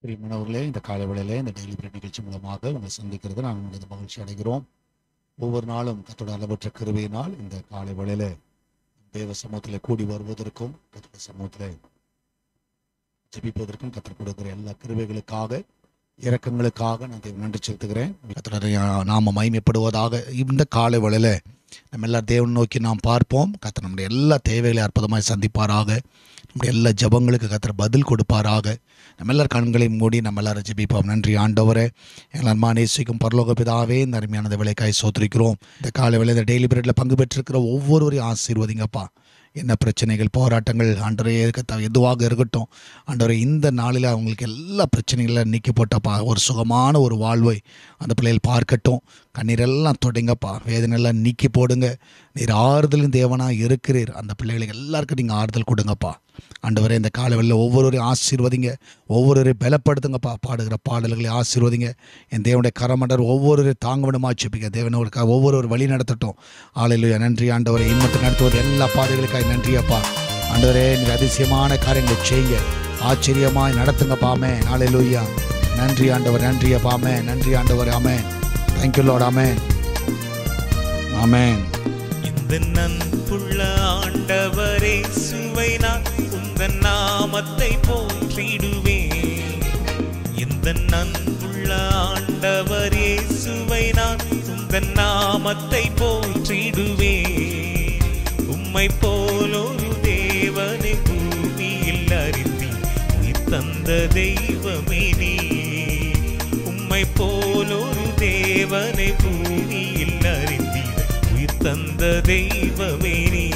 பிரியமானவர்களே இந்த காலை வேளையிலே இந்த டெய்லி பிரெட் நிகழ்ச்சி மூலமாக உங்களை சந்திக்கிறது நாங்கள் உங்களுக்கு மகிழ்ச்சி அடைகிறோம் ஒவ்வொரு நாளும் கத்தோட அளவற்ற கிருபையினால் இந்த காலை வேளையில தேவ சமூகத்தில் கூடி வருவதற்கும் கத்தோட சமூகத்தில் ஜெபிப்பதற்கும் கத்தர் கொடுக்கிற எல்லா கிருபைகளுக்காக இரக்கங்களுக்காக நான் தேவன் நன்றி செலுத்துகிறேன் கத்தருடைய நாம மகிமைப்படுவதாக இந்த காலை வேளையில நம்ம எல்லா தேவன் நோக்கி நாம் பார்ப்போம் கத்தர் நம்முடைய எல்லா தேவைகளை அற்புதமாய் சந்திப்பாராக நம்முடைய எல்லா ஜபங்களுக்கு கத்தர் பதில் கொடுப்பாராக நம்ம எல்லார் கண்களையும் மூடி நம்ம எல்லாரும் ஜெபிப்போம் நன்றி ஆண்டவரே எங்கள் அன்மா நேசிக்கும் பரலோக பிதாவே இந்த அருமையானது விலைக்காய் சோத்திருக்கிறோம் இந்த காலை வேலை இந்த டெய்லி பீரியடில் பங்கு பெற்றிருக்கிற ஒவ்வொருவரையும் ஆசீர்வதிங்கப்பா என்ன பிரச்சனைகள் போராட்டங்கள் ஆண்டவரே இருக்க எதுவாக இருக்கட்டும் ஆண்டவரே இந்த நாளில் அவங்களுக்கு எல்லா பிரச்சனைகளும் நீக்கி போட்டப்பா ஒரு சுகமான ஒரு வாழ்வை அந்த பிள்ளைகள் பார்க்கட்டும் கண்ணீரெல்லாம் தொடங்கப்பா வேதனையெல்லாம் நீக்கி போடுங்க நீர் ஆறுதலின் தேவனாக இருக்கிறீர் அந்த பிள்ளைகளுக்கு எல்லாருக்கும் நீங்கள் ஆறுதல் கொடுங்கப்பா ஆண்டவரே இந்த காலவெளியில் ஒவ்வொருவரையும் ஆசீர்வதிங்க ஒவ்வொருவரையும் பலப்படுத்துங்கப்பா பாடுகிற பாடல்களை ஆசீர்வதிங்க என் தேவனுடைய கரமண்டர் ஒவ்வொருவரையும் தாங்க விடமா வச்சுப்பிங்க தேவனோருக்காக ஒவ்வொரு வழி நடத்தட்டும் ஆலையிலுயா நன்றி ஆண்டவரை இம்மட்டு நடத்துவது எல்லா பாதைகளுக்காக நன்றியப்பா ஆண்டவரே நீர் அதிசயமான காரியங்களை செய்யுங்க ஆச்சரியமாய் நடத்துங்கப்பாமே நாளையிலுயா நன்றி ஆண்டவர் நன்றி அப்பாமே நன்றி ஆண்டவர் ஆமே தேங்க்யூ லார்ட் ஆமேன் ஆமேன் இந்த நன்புள்ள ஆண்டவரே சுவை நான் உந்தன் நாமத்தை போற்றிடுவேன் இந்த நன்புள்ள ஆண்டவரே சுவை நான் உந்தன் நாமத்தை போற்றிடுவேன் உம்மை போலொரு தேவனை பூமியில் அறிந்தி உயிர் தந்த தெய்வமே நீ உம்மை போலொரு தேவனை பூமியில் அறிந்திட உயிர் தந்த தெய்வமே நீ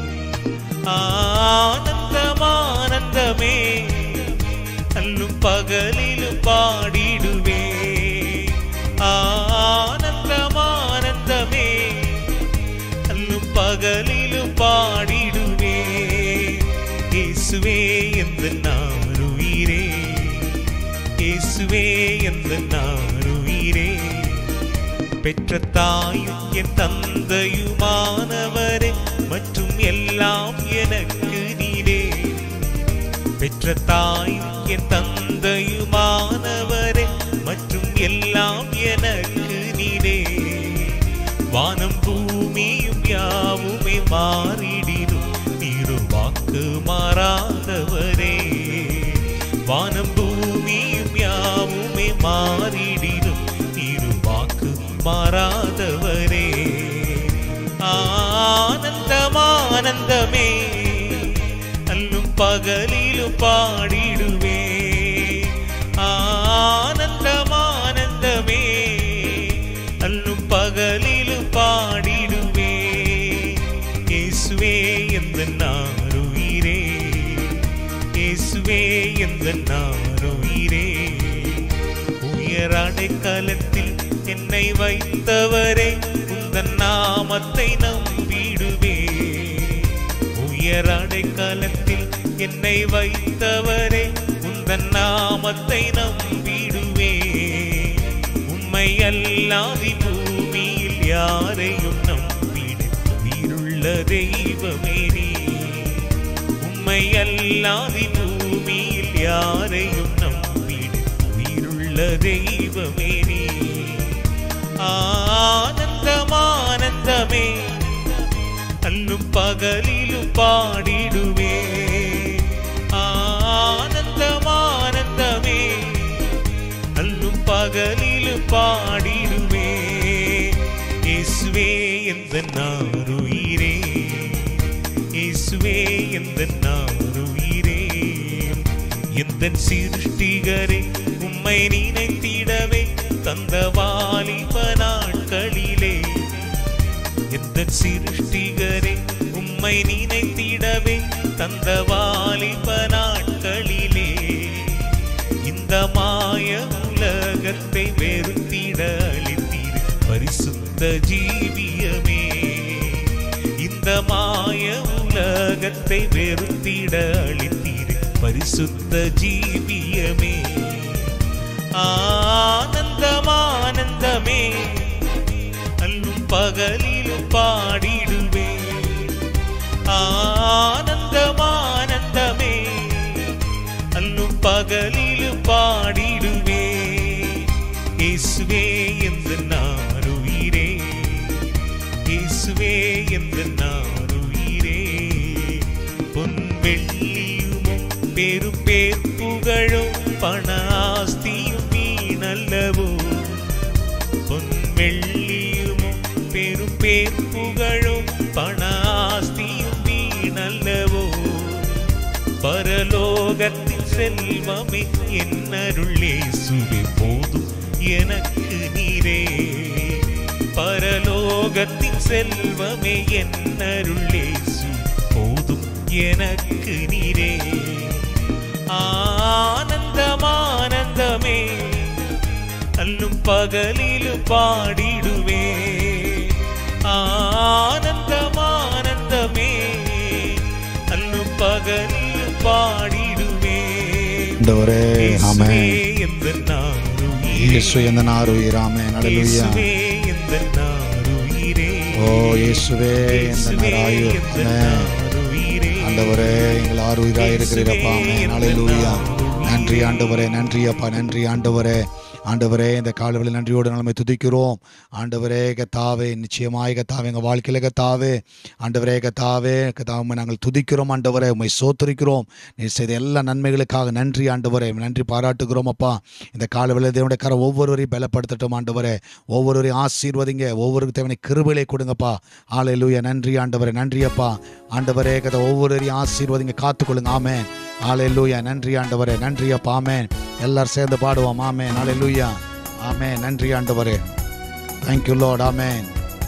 ஆனந்தமானந்தமே அல்லும் பகலிலும் பாடிடுவே ஆனந்தமானந்தமே அல்லும் பகலிலும் பாடிடுவே இயேசுவே எந்த நாருயிரே இயேசுவே எந்த நாருயிரே பெற்ற தாயும் என் தந்தையுமானவரே மற்றும் எல்லாம் எனக்கு நீரே பெற்ற தாயும் என் தந்தையுமானவரே மற்றும் எல்லாம் எனக்கு நீரே வானம் பூமியும் யாவுமே மாறிடினும் நீரு வாக்கு மாறாதவரே வானம் பூமியும் யாவுமே மாறிடினும் நீரு வாக்கு மாறாதவரே ஆனந்தமானந்தமே அல்லும் பகலிலும் பாடிடுவே ஆனந்தமானந்தமே அல்லும் பகலிலும் பாடிடுவே இயேசுவே எந்த நாருயிரே இயேசுவே எந்த நாருயிரே உயர் அடைக்கலத்தில் என்னை வைத்தவரே உந்தன் நாமத்தை நம்பிடுவே உயர் அடைக்கலத்தில் என்னை வைத்தவரே உந்தன் நாமத்தை நம்பிடுவே உண்மை அல்லாதி பூமியில் யாரையும் நம்பிடு உயிருள்ள தெய்வமே நீ உண்மை அல்லாதி பூமியில் யாரையும் நம்பிடு உயிருள்ள தெய்வமே நீ ஆனந்தமானந்தமே அல்லும் பகலிலும் பாடிடுவே ஆனந்தமானந்தமே அல்லும் பகலிலும் பாடிடுவே இயேசுவே எந்த நாருயிரே இயேசுவே எந்த நாருயிரே எந்த சிருஷ்டிகரே உம்மை நினைத்திடவே தந்த வாலிப நாட்களிலே எந்த சிருஷ்டிகரே உம்மை நினைத்திடவே தந்த வாலிப நாட்களிலே இந்த மாய உலகத்தை வெறுத்திட அளித்தீர் பரிசுத்த ஜீவியமே இந்த மாய உலகத்தை வெறுத்திட அளித்தீர் பரிசுத்த ஜீவியமே ஆனந்தமானந்தமே அல்லும் பகலிலும் பாடிடுவே ஆனந்தமானந்தமே அல்லும் பகலிலும் பாடி எந்த நாருயிரே பொன் வெள்ளியுமும் பெரும் பேர் புகழும் பண ஆஸ்தியும் வீணல்லவோ பொன் வெள்ளியுமும் பெரும் பேர் புகழும் பண ஆஸ்தியும் வீணல்லவோ பரலோகத்தின் செல்வமே என்னருளே சுவே போதும் எனக்கு நீரே பரலோகத்தின் செல்வமே என்னருளே சு போதும் எனக்கு நீரே ஆனந்தமானந்தமே அல்லும் பகலிலும் பாடிடுவே ஆனந்தமானந்தமே அல்லும் பகலிலும் பாடிடுவே ஆண்டவரே ஆமே இயேசுவே எந்த நாருயிரே இயேசு எந்த நாருயிர் ஆமே ஹalleluya இயேசுவே எந்த நாருயிரே ஓ இயேசுவே எந்த நாராயு ஆமென் ஆண்டவரே எங்கள் ஆறுயிராக இருக்கிறீரப்பா ஆமென் ஹalleluya நன்றி ஆண்டவரே நன்றி அப்பா நன்றி ஆண்டவரே ஆண்டவரே இந்த காலவெளி நன்றியோடு நிலைமை துதிக்கிறோம் ஆண்டவரே கத்தாவே நிச்சயமாய் கத்தாவே எங்கள் வாழ்க்கையில் கத்தாவே ஆண்டவரே கத்தாவே கத்தாவை நாங்கள் துதிக்கிறோம் ஆண்டவரே உண்மை சோத்தரிக்கிறோம் நீ செய்த எல்லா நன்மைகளுக்காக நன்றி ஆண்டவரே நன்றி பாராட்டுகிறோம் அப்பா இந்த காலவெளி தேவனுடைய கரை ஒவ்வொருவரையும் பலப்படுத்தட்டும் ஆண்டவரே ஒவ்வொருவரையும் ஆசீர்வதிங்க ஒவ்வொருக்கு தேவனை கிருபைகளை கொடுங்கப்பா ஆலையிலூயா நன்றி ஆண்டவரே நன்றி அப்பா ஆண்டவரே கதை ஒவ்வொருவரையும் ஆசீர்வதிங்க காத்துக்கொள்ளுங்க ஆமென் ஆலையிலூயா நன்றி ஆண்டவரே நன்றி அப்பா ஆமென் எல்லாரும் சேர்ந்து பாடுவோம் ஆமென் ஆலையிலூயா ஆமென் நன்றி ஆண்டவரே தேங்க்யூ லார்ட் ஆமென்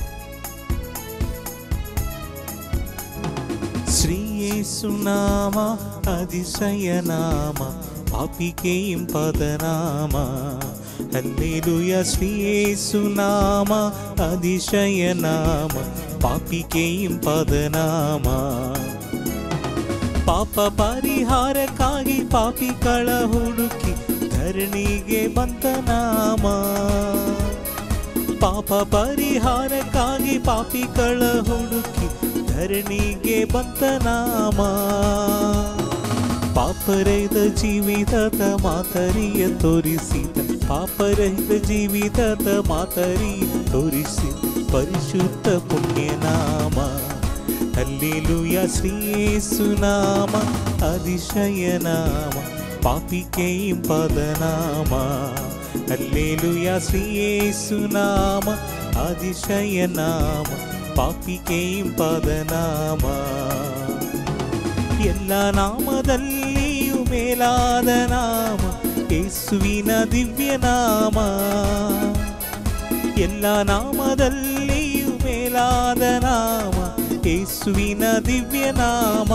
శ్రీయేసునామ అతిశయనామ పాపికేయం పదనామ హల్లెలూయ శ్రీయేసునామ అతిశయనామ పాపికేయం ಪದನಾಮ ಪಾಪ ಪರಿಹಾರಕ್ಕಾಗಿ ಪಾಪಿಗಳ ಹುಡುಕಿ ಧರಣಿಗೆ ಬಂತ ನಾಮ ಪಾಪ ಪರಿಹಾರಕ್ಕಾಗಿ ಪಾಪಿಗಳ ಹುಡುಕಿ ಧರಣಿಗೆ ಬಂತ ನಾಮ ಪಾಪರಹಿತ ಜೀವಿತದ ಮಾತರಿಯ ತೋರಿಸಿದ ಪಾಪರಹಿತ ಜೀವಿತದ ಮಾತರಿಯ ತೋರಿಸಿ ಪರಿಶುದ್ಧ ಪುಣ್ಯನಾಮ ಹಲ್ಲೆಲೂಯ ಶ್ರೀಯೇಸುನಾಮ அதிசயநாம பாப்பிக்கையும் பதநாம அல்லேலுயா ಶ್ರೀಯೇಸುನಾಮ அதிசயநாம பாப்பிக்கையும் பதநாಮ ಎಲ್ಲ ನಾಮದಲ್ಲಿಯೂ ಮೇಲಾದ ನಾಮ ಯೇಸುವಿನ ದಿವ್ಯ ನಾಮ ಎಲ್ಲ ನಾಮದಲ್ಲಿಯೂ ಮೇಲಾದ ನಾಮ ಯೇಸುವಿನ ದಿವ್ಯ ನಾಮ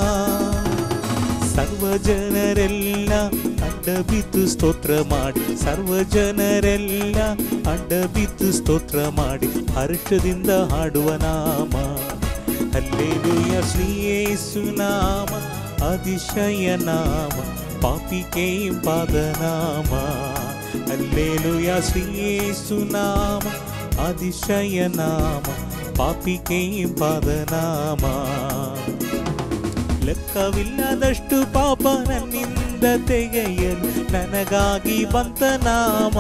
ಸರ್ವ ಜನರೆಲ್ಲ ಅಡ್ಡ ಬಿದ್ದು ಸ್ತೋತ್ರ ಮಾಡಿ ಸರ್ವ ಜನರೆಲ್ಲ ಅಡ್ಡ ಬಿದ್ದು ಸ್ತೋತ್ರ ಮಾಡಿ ಹರ್ಷದಿಂದ ಹಾಡುವ ನಾಮ ಹಲ್ಲೆಲೂಯ ಶ್ರೀಯೇಸು ನಾಮ அதிசய நாம பாப்பிக்கையும் பாதநாம அல்லேலுயா ஸ்ரீயேசு நாம அதிசய நாம ಪಾಪಿಕೆയും ಪಾದನಾಮ ಲೆಕ್ಕವಿಲ್ಲದಷ್ಟು ಪಾಪ ನನ್ನಿಂದ ತೆಗೆಯಲು ನನಗಾಗಿ ಬಂತ ನಾಮ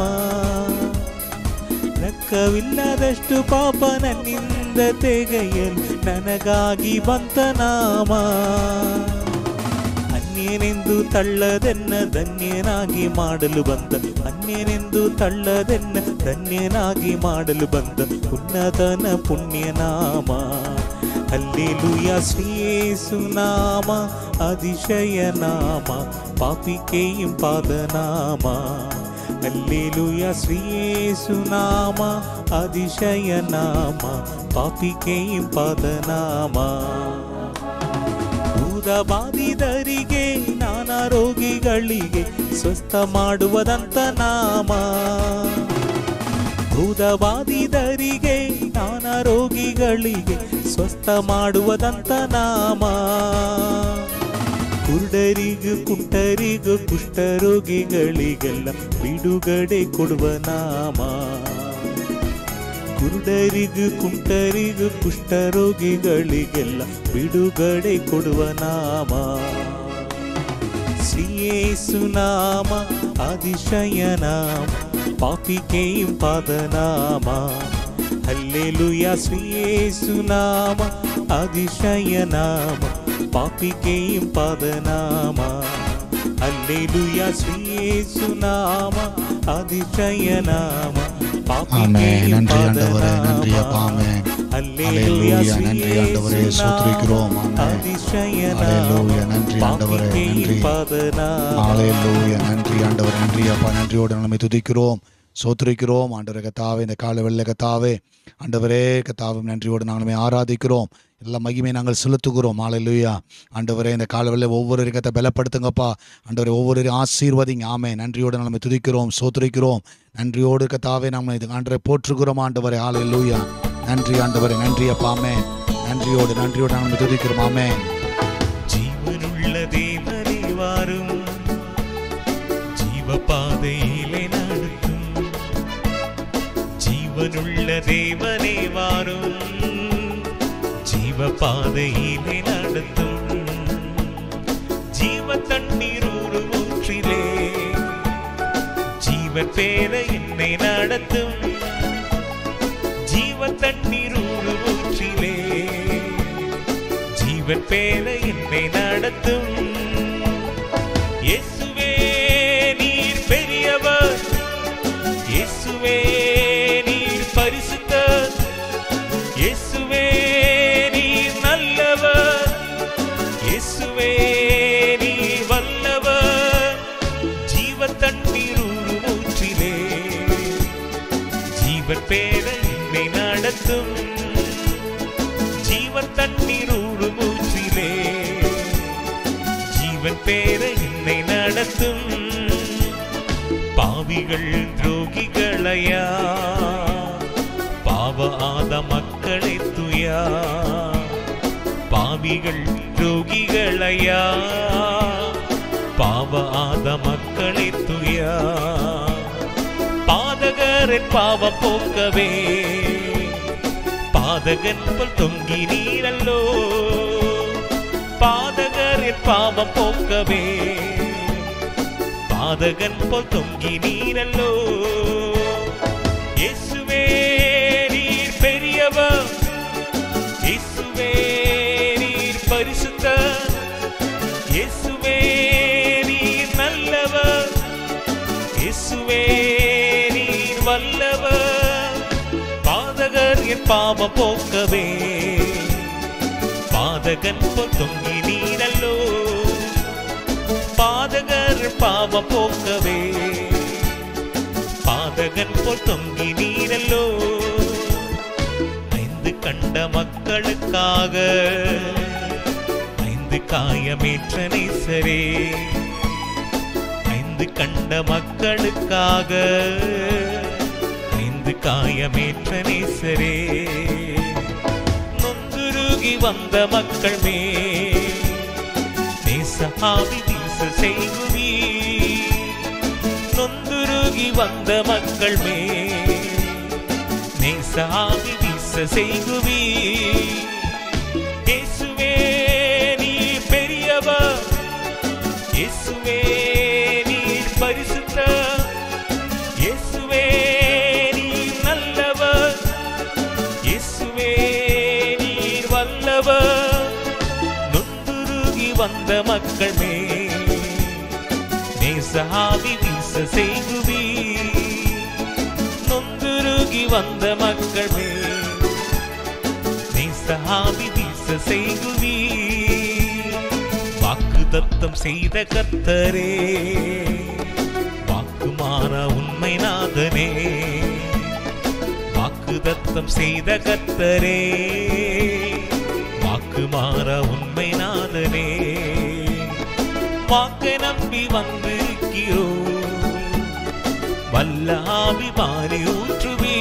ಲೆಕ್ಕವಿಲ್ಲದಷ್ಟು ಪಾಪ ನನ್ನಿಂದ ತೆಗೆಯಲು ನನಗಾಗಿ ಬಂತ ನಾಮ ಅನ್ಯನೆಂದು ತಳ್ಳದೆನ್ನ ಧನ್ಯನಾಗಿ ಮಾಡಲು ಬಂದ ಅನ್ಯನೆಂದು ತಳ್ಳದೆನ್ನ ಧನ್ಯನಾಗಿ ಮಾಡಲು ಬಂದ ಉನ್ನತನ ಪುಣ್ಯನಾಮ ಅಲ್ಲೆಲುಯ ಶ್ರೀಯೇಸು ನಾಮ அதிசய நாம பாப்பிக்கையும் பாதநாம அல்லேலூயா ஸ்ரீயேசு நாம அதிசய நாம பாப்பிக்கையும் ಪಾದನಾಮ ಭೂತ ಬಾಧಿದರಿಗೆ ನಾನಾ ರೋಗಿಗಳಿಗೆ ಸ್ವಸ್ಥ ಮಾಡುವುದಂತ ನಾಮ ಭೂತ ಬಾಧಿದರಿಗೆ ನಾನಾ ರೋಗಿಗಳಿಗೆ ಸ್ವಸ್ಥ ಮಾಡುವುದಂತ ನಾಮ ಕುರುಡರಿಗೂ ಕುಂಟರಿಗೂ ಕುಷ್ಠರೋಗಿಗಳಿಗೆಲ್ಲ ಬಿಡುಗಡೆ ಕೊಡುವ ನಾಮ ಕುರುಡರಿಗೂ ಕುಂಟರಿಗೂ ಕುಷ್ಠರೋಗಿಗಳಿಗೆಲ್ಲ ಬಿಡುಗಡೆ ಕೊಡುವ ನಾಮ ಶ್ರೀಯೇಸು ನಾಮ அதிசய நாம பாப்பிக்கையும் பாதநாம హల్లెలూయా శ్రీయేసునామ అతిశయనామ పాపికేయం పదనామ హల్లెలూయా శ్రీయేసునామ అతిశయనామ ஆமென் நன்றி ஆண்டவரே நன்றி அப்பா ஆமென் ஹalleluya நன்றி ஆண்டவரே ஸ்தோத்திரிக்கிறோம் ஆமென் ஹalleluya நன்றி ஆண்டவரே நன்றி ஹalleluya நன்றி ஆண்டவரே நன்றி அப்பா நன்றியோடு நம்மை துதிக்கிறோம் சோத்திரிக்கிறோம் ஆண்டவரே கத்தாவே இந்த கால வெள்ள கத்தாவே ஆண்டவரே கத்தாவும் நன்றியோடு நாங்களுமே ஆராதிக்கிறோம் எல்லா மகிமை நாங்கள் செலுத்துகிறோம் ஹalleluya ஆண்டவரே இந்த கால வெள்ள ஒவ்வொரு கத்தை பலப்படுத்துங்கப்பா ஆண்டவரே ஒவ்வொரு ஆசீர்வதிங்க ஆமே நன்றியோடு நம்மை துதிக்கிறோம் சோத்திரிக்கிறோம் நன்றியோடு கத்தாவே நம்ம இது ஆண்டவரை போற்றுகிறோம் ஆண்டவரே ஹalleluya நன்றி ஆண்டவரே நன்றி அப்பா ஆமே நன்றியோடு நன்றியோடு நாங்கள் துதிக்கிறோம் ஆமே ജീവനുള്ള ദേവനെ വാരും ജീവപാതയിലെ നടത്തും ജീവനുള്ള ദേവനെ വാരും ജീവപാതയിലെ നടത്തും ജീവ തണ്ണീരൂറ് ஊற்றிலே ജീവൻ പേര എന്നെ നടത്തും ജീവ തണ്ണീരൂറ് ஊற்றிலே ജീവൻ പേര എന്നെ നടത്തും യേശുവേ നീർ പെരിയവർ യേശുവേ നീർ പരിശുദ്ധർ യേശുവേ നീർ നല്ലവർ യേശുവേ നീ വല്ലവർ ജീവത്തണ്ണീരൂറ് മൂற்றிலே ജീവൻ പേര എന്നെ നടത്തും ജീവൻ തണ്ണീരൂറ് മൂற்றிலே ജീവൻ പേര എന്നെ നടത്തും പാവികൾ ദ്രോഹികളയാ പാവ ആദ മക്കളെ തുയാ പാവികൾ രോഗികളയാ പാവ ആദ മക്കളെ തുയാ പാതകരൻ പാവം പോക്കവേ പാതകൻ പോൽ തൊങ്കി നീരല്ലോ പാതകരൻ പാവം പോക്കവേ പാതകൻ പോൽ തൊങ്കി നീരല്ലോ യേശുവേ നീർ പെരിയവർ യേശുവേ നീർ പരിശുദ്ധ യേശുവേ നീർ നല്ലവർ യേശുവേ நீர் வல்லவர் பாதகர் என் பாவ போக்கவே பாதகன் போல் தொங்கி நீரல்லோ பாதகர் பாவ போக்கவே பாதகன் போல் தொங்கி நீரல்லோ ஐந்து கண்ட மக்களுக்காக ஐந்து காயமேற்ற நேசரே ஐந்து கண்ட மக்களுக்காக ஐந்து காயமேற்ற நேசரே நொந்துருகி வந்த மக்கள் மே நேசாவி வீச செய்குவி நொந்துருகி வந்த மக்கள் மே நேசாவி வீச செய்குவி இயேசுவே நீ பெரியவர் இயேசுவே நீர் பரிசுத்த இயேசுவே நீர் நல்லவர் இயேசுவே நீர் வல்லவர் நொந்துருகி வந்த மக்கள் மே நேசாவி வீச செய்குவி நொந்துருகி வந்த மக்கள் மே நேசாவி வீச செய்குவி வாக்கு தத்தம் செய்த கர்த்தரே வாக்கு மாற உண்மை நாதனே வாக்கு தத்தம் செய்த கர்த்தரே வாக்கு மாற உண்மை நாதனே வாக்கை நம்பி வந்திருக்கிறோ வல்லாவி மாறி ஊற்றுவி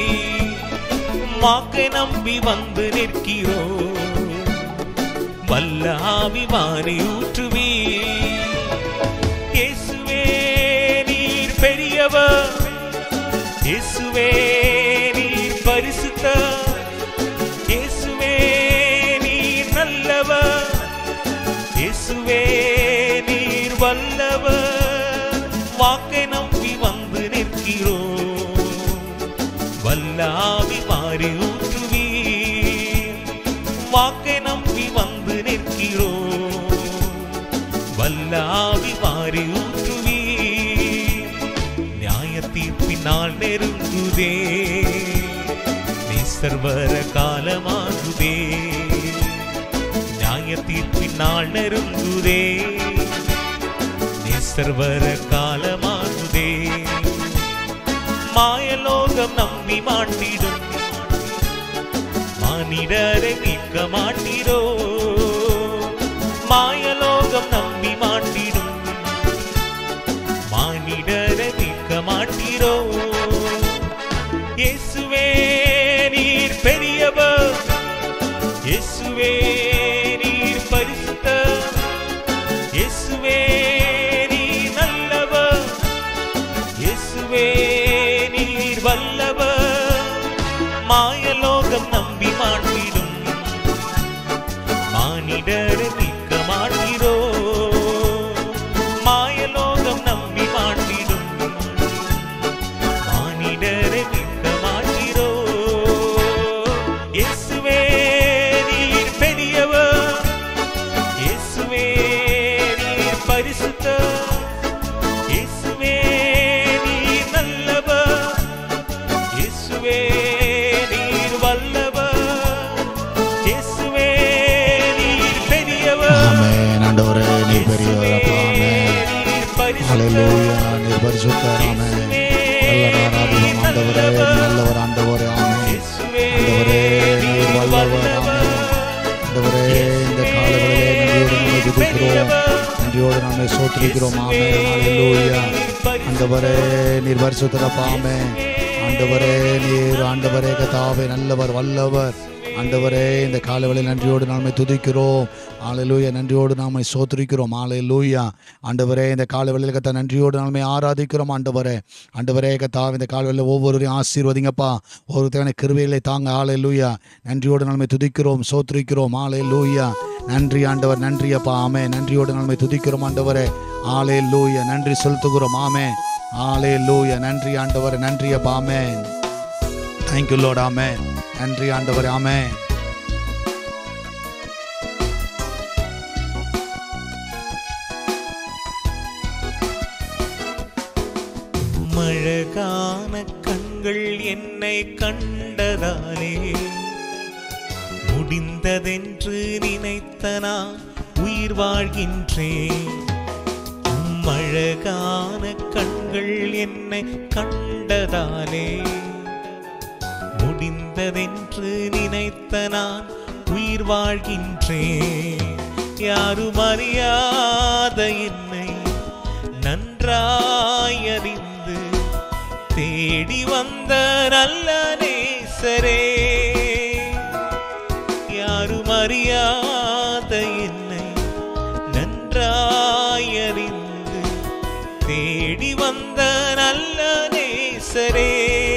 வாக்கை நம்பி வந்து நிற்கிறோ வல்லாவி மாறி ஊற்றுவி இயேசுவே நீர் பெரியவர் இயேசுவே நீர் பரிசுத்த இயேசுவே நீர் நல்லவர் இயேசுவே நீர் வல்லவர் வாக்கை நம்பி வந்து நிற்கிறோம் வல்லாவி மாறி துதிக்கிறோம் வல்லாவி மாறி ஊற்றுவி நியாய தீர்ப்பினால் நெருங்குதே நேசர்வர காலமாகுதே நியாய தீர்ப்பினால் நெருங்குதே நேசர்வர காலமாகுதே மாயலோகம் நம்பி மாட்டிடும் மானிடரை மீட்க மாட்டீரோ மாயலோகம் நம்பி மாட்டிடும் மானிடரை மீட்க மாட்டீரோ இயேசுவே நீர் பெரியவர் இயேசுவே நீர் பரிசுத்த இயேசுவே நீர் நல்லவர் இயேசுவே நீர் வல்லவர் மாயலோகம் நம்பி மாட்டிடும் மானிடர் மிக்க மாட்டீரோ மாயலோகம் நம்பி மாட்டிடும் மானிடர் மிக்க மாட்டீரோ இயேசுவே நீர் பெரியவர் இயேசுவே நீர் பரிசுத்தர் இயேசுவே நீர் நல்லவர் இயேசுவே நீர் வல்லவர் இயேசுவே நீர் பெரியவர் ஆமென் ஆண்டவரே நீர் பெரியவர் அப்பா ஆமென் ஹalleluya நீர் பரிசுத்தர் ஆமென் நல்ல ஆராதனம் ஆண்டவரே நல்லவர் ஆண்டவரே ஆமென் ஆண்டவரே நீர் வல்லவர் ஆமென் ஆண்டவரே இந்த காலங்களிலே நன்றியோடு நம்மை துதிக்கிறோம் நன்றியோடு நம்மை சோத்திரிக்கிறோம் ஆமென் ஹalleluya ஆண்டவரே நீர் பரிசுத்தரப்பா ஆமென் ஆண்டவரே நீர் ஆண்டவரே கதாவே நல்லவர் வல்லவர் ஆண்டவரே இந்த காலவெளியில் நன்றியோடு நாமை துதிக்கிறோம் ஆலையிலூயா நன்றியோடு நாமை சோத்திரிக்கிறோம் ஆலையிலூயா ஆண்டவரே இந்த காலவெளியில் கத்தா நன்றியோடு நாமை ஆராதிக்கிறோம் ஆண்டவரே ஆண்டவரே கத்தா இந்த காலவெளியில் ஒவ்வொருவரையும் ஆசீர்வதிங்கப்பா ஒருத்தரான கிருபைகளை தாங்க ஆலையிலூயா நன்றியோடு நாமை துதிக்கிறோம் சோத்திரிக்கிறோம் ஆலையிலூயா நன்றி ஆண்டவர் நன்றி அப்பா ஆமே நன்றியோடு நாமை துதிக்கிறோம் ஆண்டவரே ஆலே லூயா நன்றி செலுத்துகிறோம் ஆமே ஆலே லூயா நன்றி ஆண்டவர் நன்றி அப்பா ஆமே தேங்க்யூ லோட் ஆமே நன்றி ஆண்டவர் ஆமே மழகான கண்கள் என்னை கண்டதாலே முடிந்ததென்று நினைத்த நான் உயிர் வாழ்கின்றேன் மழகான கண்கள் என்னை கண்டதாலே முடிந்ததென்று நினைத்த நான் உயிர் வாழ்கின்றேன் யாரும் அறியாத என்னை நன்றாயறிந்து தேடி வந்த நல்ல நேசரே யாரும் அறியாத என்னை நன்றாயறிந்து தேடி வந்த நல்ல நேசரே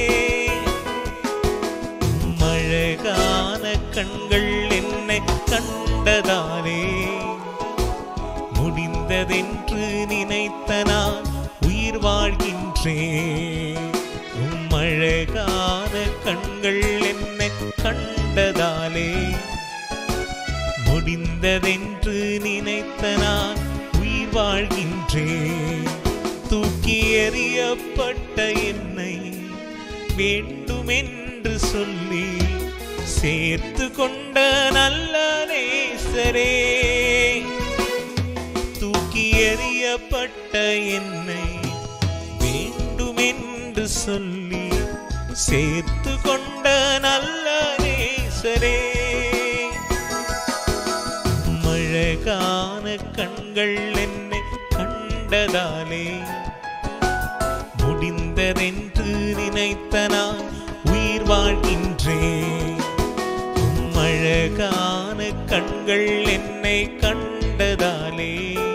மழகான கண்கள் என்னை கண்டதாலே முடிந்ததென்று நினைத்த நான் உயிர் வாழ்கின்றேன் உம் அழகான கண்கள் என்னை கண்டதாலே முடிந்ததென்று நினைத்த நான் உயிர் வாழ்கின்றேன் தூக்கி எறியப்பட்ட என்னை வேண்டுமென்று சொல்லி சேர்த்து கொண்ட நல்ல நேசரே தூக்கி எறியப்பட்ட என்னை வேண்டுமென்று சொல்லி சேர்த்து கொண்ட நல்ல நேசரே மழகான கண்கள் என்னை கண்டதாலே முடிந்ததென்று நினைத்த நான் உயிர் வாழ்கின்றேன் உம் அழகான கண்கள் என்னை கண்டதாலே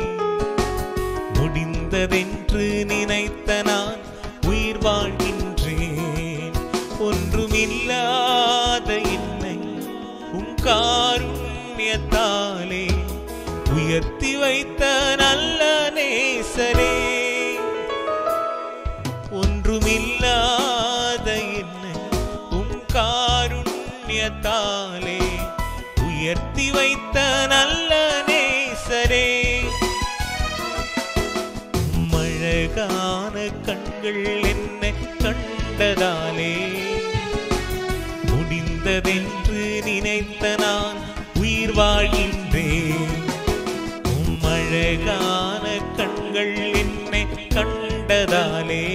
முடிந்ததென்று நினைத்த நான் உயிர் வாழ்கின்றேன் ஒன்றுமில்லாத என்னை உம் காருண்யத்தாலே உயர்த்தி வைத்த நல்ல நேசரே ஒன்றுமில்லாத என்னை உம் காருண்யத்தாலே உயர்த்தி வைத்த நல்ல நேசரே மழகான கண்கள் என்ன கண்டதாலே முடிந்ததென்று நினைத்த நான் உயிர் வாழ்கின்றேன் உம் அழகான கண்கள் என்னை கண்டதாலே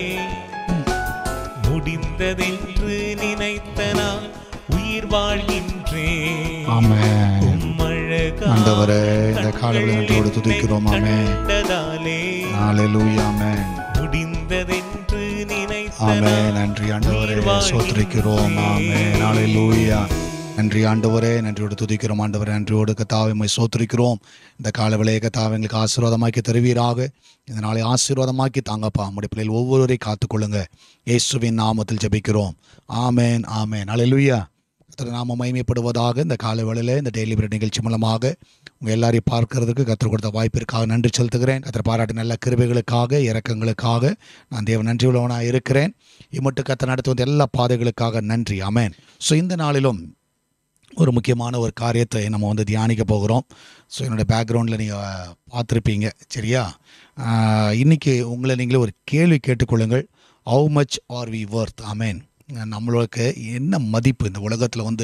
முடிந்ததென்று நினைத்த நான் உயிர் வாழ்கின்றேன் ஆமென் உம் அழகான ஆண்டவரே, இந்த காலையில் நன்றியோடு துதிக்கிறோம். ஆமென். கண்டதாலே ஹalleluya ஆமென் முடிந்ததென்று நினைத்த ஆமென் நான் நன்றி ஆண்டவரே உயிர் வாழ்கின்றேன். சோத்திரிக்கிறோம் ஆமென் ஹalleluya நன்றி ஆண்டவரே நன்றியோடு துதிக்கிறோம் ஆண்டவரே நன்றியோடு கத்தாவை உம்மை சோத்திரிக்கிறோம் இந்த கால விளைய கத்தாவை எங்களுக்கு ஆசீர்வாதமாக்கி தருவீராக இந்த நாளை ஆசீர்வாதமாக்கி தாங்கப்பா நம்முடைய பிள்ளைகள் ஒவ்வொருவரையும் காத்துக்கொள்ளுங்க இயேசுவின் நாமத்தில் ஜெபிக்கிறோம் ஆமென் ஆமென் ஹalleluya கர்த்தர் நாம மகிமைப்படுவதாக இந்த காலை வேளையில இந்த டெய்லி பிரெட் நிகழ்ச்சி மூலமாக உங்கள் எல்லாரையும் பார்க்கறதுக்கு கற்றுக் கொடுத்த வாய்ப்பிற்காக நன்றி செலுத்துகிறேன் கத்தர் பாராட்டு நல்ல கிருபைகளுக்காக இரக்கங்களுக்காக நான் தேவ நன்றி உள்ளவனாக இருக்கிறேன் இம்மட்டு கத்த நடத்தி வந்த எல்லா பாதைகளுக்காக நன்றி அமேன் ஸோ இந்த நாளிலும் ஒரு முக்கியமான ஒரு காரியத்தை நம்ம வந்து தியானிக்க போகிறோம் ஸோ என்னோடய பேக்ரவுண்டில் நீங்கள் பார்த்துருப்பீங்க சரியா ஆஹ் இன்னைக்கு உங்களை நீங்களே ஒரு கேள்வி கேட்டுக்கொள்ளுங்கள் how much are we worth amen நம்மளுக்கு என்ன மதிப்பு இந்த உலகத்தில் வந்து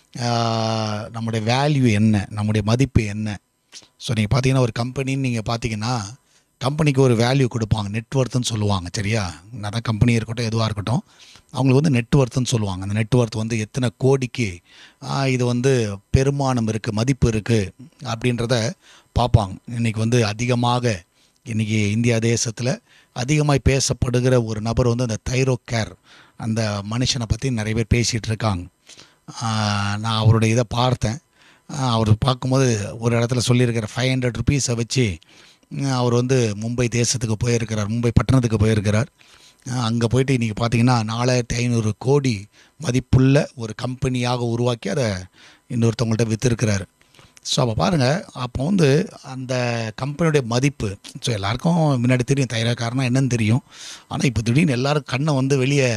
ஆஹ் நம்முடைய வேல்யூ என்ன நம்முடைய மதிப்பு என்ன ஸோ நீங்கள் பார்த்தீங்கன்னா ஒரு கம்பெனின்னு நீங்கள் பார்த்தீங்கன்னா கம்பெனிக்கு ஒரு வேல்யூ கொடுப்பாங்க நெட்ஒர்த்துன்னு சொல்லுவாங்க சரியா நிறைய கம்பெனி இருக்கட்டும் எதுவாக இருக்கட்டும் அவங்களுக்கு வந்து நெட்ஒர்த்துன்னு சொல்லுவாங்க அந்த நெட்ஒர்த் வந்து எத்தனை கோடிக்கு ஆஹ், இது வந்து பெருமானம் இருக்குது மதிப்பு இருக்குது அப்படின்றத பார்ப்பாங்க இன்றைக்கி வந்து அதிகமாக இன்றைக்கி இந்தியா தேசத்தில் அதிகமாக பேசப்படுகிற ஒரு நபர் வந்து அந்த தைரோ கேர் அந்த மனுஷனை பற்றி நிறைய பேர் பேசிகிட்டு இருக்காங்க ஆஹ், நான் அவருடைய இதை பார்த்தேன் ஆஹ், அவர் பார்க்கும்போது ஒரு இடத்துல சொல்லியிருக்கிற ஃபைவ் ஹண்ட்ரட் ருபீஸை வச்சு ஆஹ், அவர் வந்து மும்பை தேசத்துக்கு போயிருக்கிறார் மும்பை பட்டணத்துக்கு போயிருக்கிறார் அங்கே போயிட்டு இன்றைக்கி பார்த்தீங்கன்னா நாலாயிரத்தி ஐநூறு கோடி மதிப்புள்ள ஒரு கம்பெனியாக உருவாக்கி அதை இன்னொருத்தவங்கள்ட்ட விற்றுருக்கிறாரு ஸோ அப்போ பாருங்கள் அப்போ வந்து அந்த கம்பெனியுடைய மதிப்பு ஸோ எல்லாருக்கும் முன்னாடி தெரியும் தைராக்காரனா என்னன்னு தெரியும் ஆனால் இப்போ திடீர்னு எல்லாரும் கண்ணை வந்து வெளியே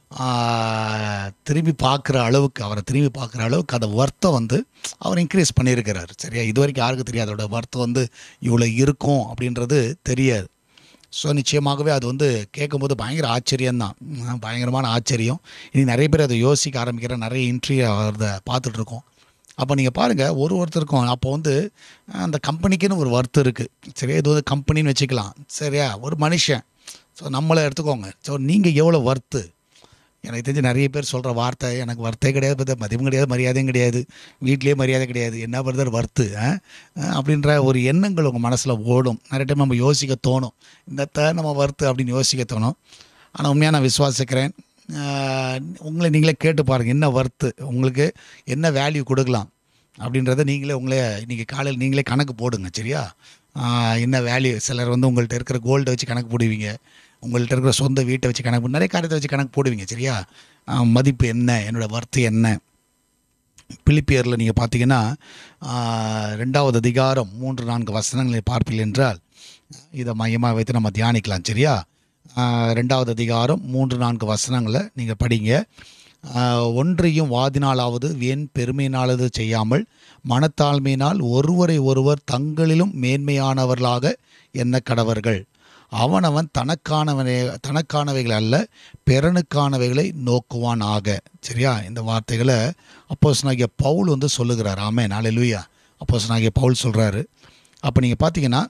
திரும்பி பார்க்குற அளவுக்கு அவரை திரும்பி பார்க்குற அளவுக்கு அந்த ஒர்த்தை வந்து அவர் இன்க்ரீஸ் பண்ணியிருக்கிறார் சரியா இது வரைக்கும் யாருக்கும் தெரியாது அதோட ஒர்த்து வந்து இவ்வளோ இருக்கும் அப்படின்றது தெரியாது ஸோ நிச்சயமாகவே அது வந்து கேட்கும்போது பயங்கர ஆச்சரியம்தான் உம், பயங்கரமான ஆச்சரியம் இனி நிறைய பேர் அதை யோசிக்க ஆரம்பிக்கிற நிறைய இன்ட்ரி அதை பார்த்துட்ருக்கோம் அப்போ நீங்கள் பாருங்கள் ஒரு ஒருத்தருக்கும் அப்போ வந்து அஹ், அந்த கம்பெனிக்குன்னு ஒரு வருத்தம் இருக்குது சரியா இது வந்து கம்பெனின்னு வச்சுக்கலாம் சரியா ஒரு மனுஷன் ஸோ நம்மளை எடுத்துக்கோங்க ஸோ நீங்கள் எவ்வளோ வர்த்து எனக்கு தெரிஞ்சு நிறைய பேர் சொல்கிற வார்த்தை எனக்கு வர்த்தே கிடையாது பத்த மதிப்பும் கிடையாது மரியாதையும் கிடையாது வீட்லேயே மரியாதை கிடையாது என்ன பிரதர் வர்த்து ஆ? ஆ, அப்படின்ற ஒரு எண்ணங்கள் உங்கள் மனசில் ஓடும் நிறைய டைம் நம்ம யோசிக்க தோணும் இந்தத்த நம்ம வர்த்து அப்படின்னு யோசிக்க தோணும் ஆனால் உண்மையாக நான் விசுவாசிக்கிறேன் ஆ, உங்களை நீங்களே கேட்டு பாருங்கள் என்ன வர்த்து உங்களுக்கு என்ன வேல்யூ கொடுக்கலாம் அப்படின்றத நீங்களே உங்களே இன்றைக்கி காலையில் நீங்களே கணக்கு போடுங்க சரியா ஆ, என்ன வேல்யூ சிலர் வந்து உங்கள்கிட்ட இருக்கிற கோல்டை வச்சு கணக்கு போடுவீங்க உங்கள்கிட்ட இருக்கிற சொந்த வீட்டை வச்சு கணக்கு போடு- நிறைய காரியத்தை வச்சு கணக்கு போடுவீங்க சரியா ஆ, மதிப்பு என்ன என்னோட வர்த்து என்ன பிலிப்பியரில் நீங்கள் பார்த்தீங்கன்னா ஆ, ரெண்டாவது அதிகாரம் மூன்று நான்கு வசனங்களை பார்ப்பீர்கள் என்றால் இதை மையமாக வைத்து நம்ம தியானிக்கலாம் சரியா ஆ, ரெண்டாவது அதிகாரம் மூன்று நான்கு வசனங்களை நீங்கள் படிங்க ஆ, ஒன்றையும் வாதினாலாவது வீண் பெருமையினாலது செய்யாமல் மனத்தாழ்மையினால் ஒருவரை ஒருவர் தங்களிலும் மேன்மையானவர்களாக எண்ண கடவர்கள் அவனவன் தனக்கானவனை தனக்கானவைகள் அல்ல பிறனுக்கானவைகளை நோக்குவான் ஆக சரியா இந்த வார்த்தைகளை அப்போஸ்தலனாகிய பவுல் வந்து சொல்லுகிறார் ஆமே நாளை லூயா அப்போஸ்தலனாகிய பவுல் சொல்கிறாரு அப்போ நீங்கள் பார்த்தீங்கன்னா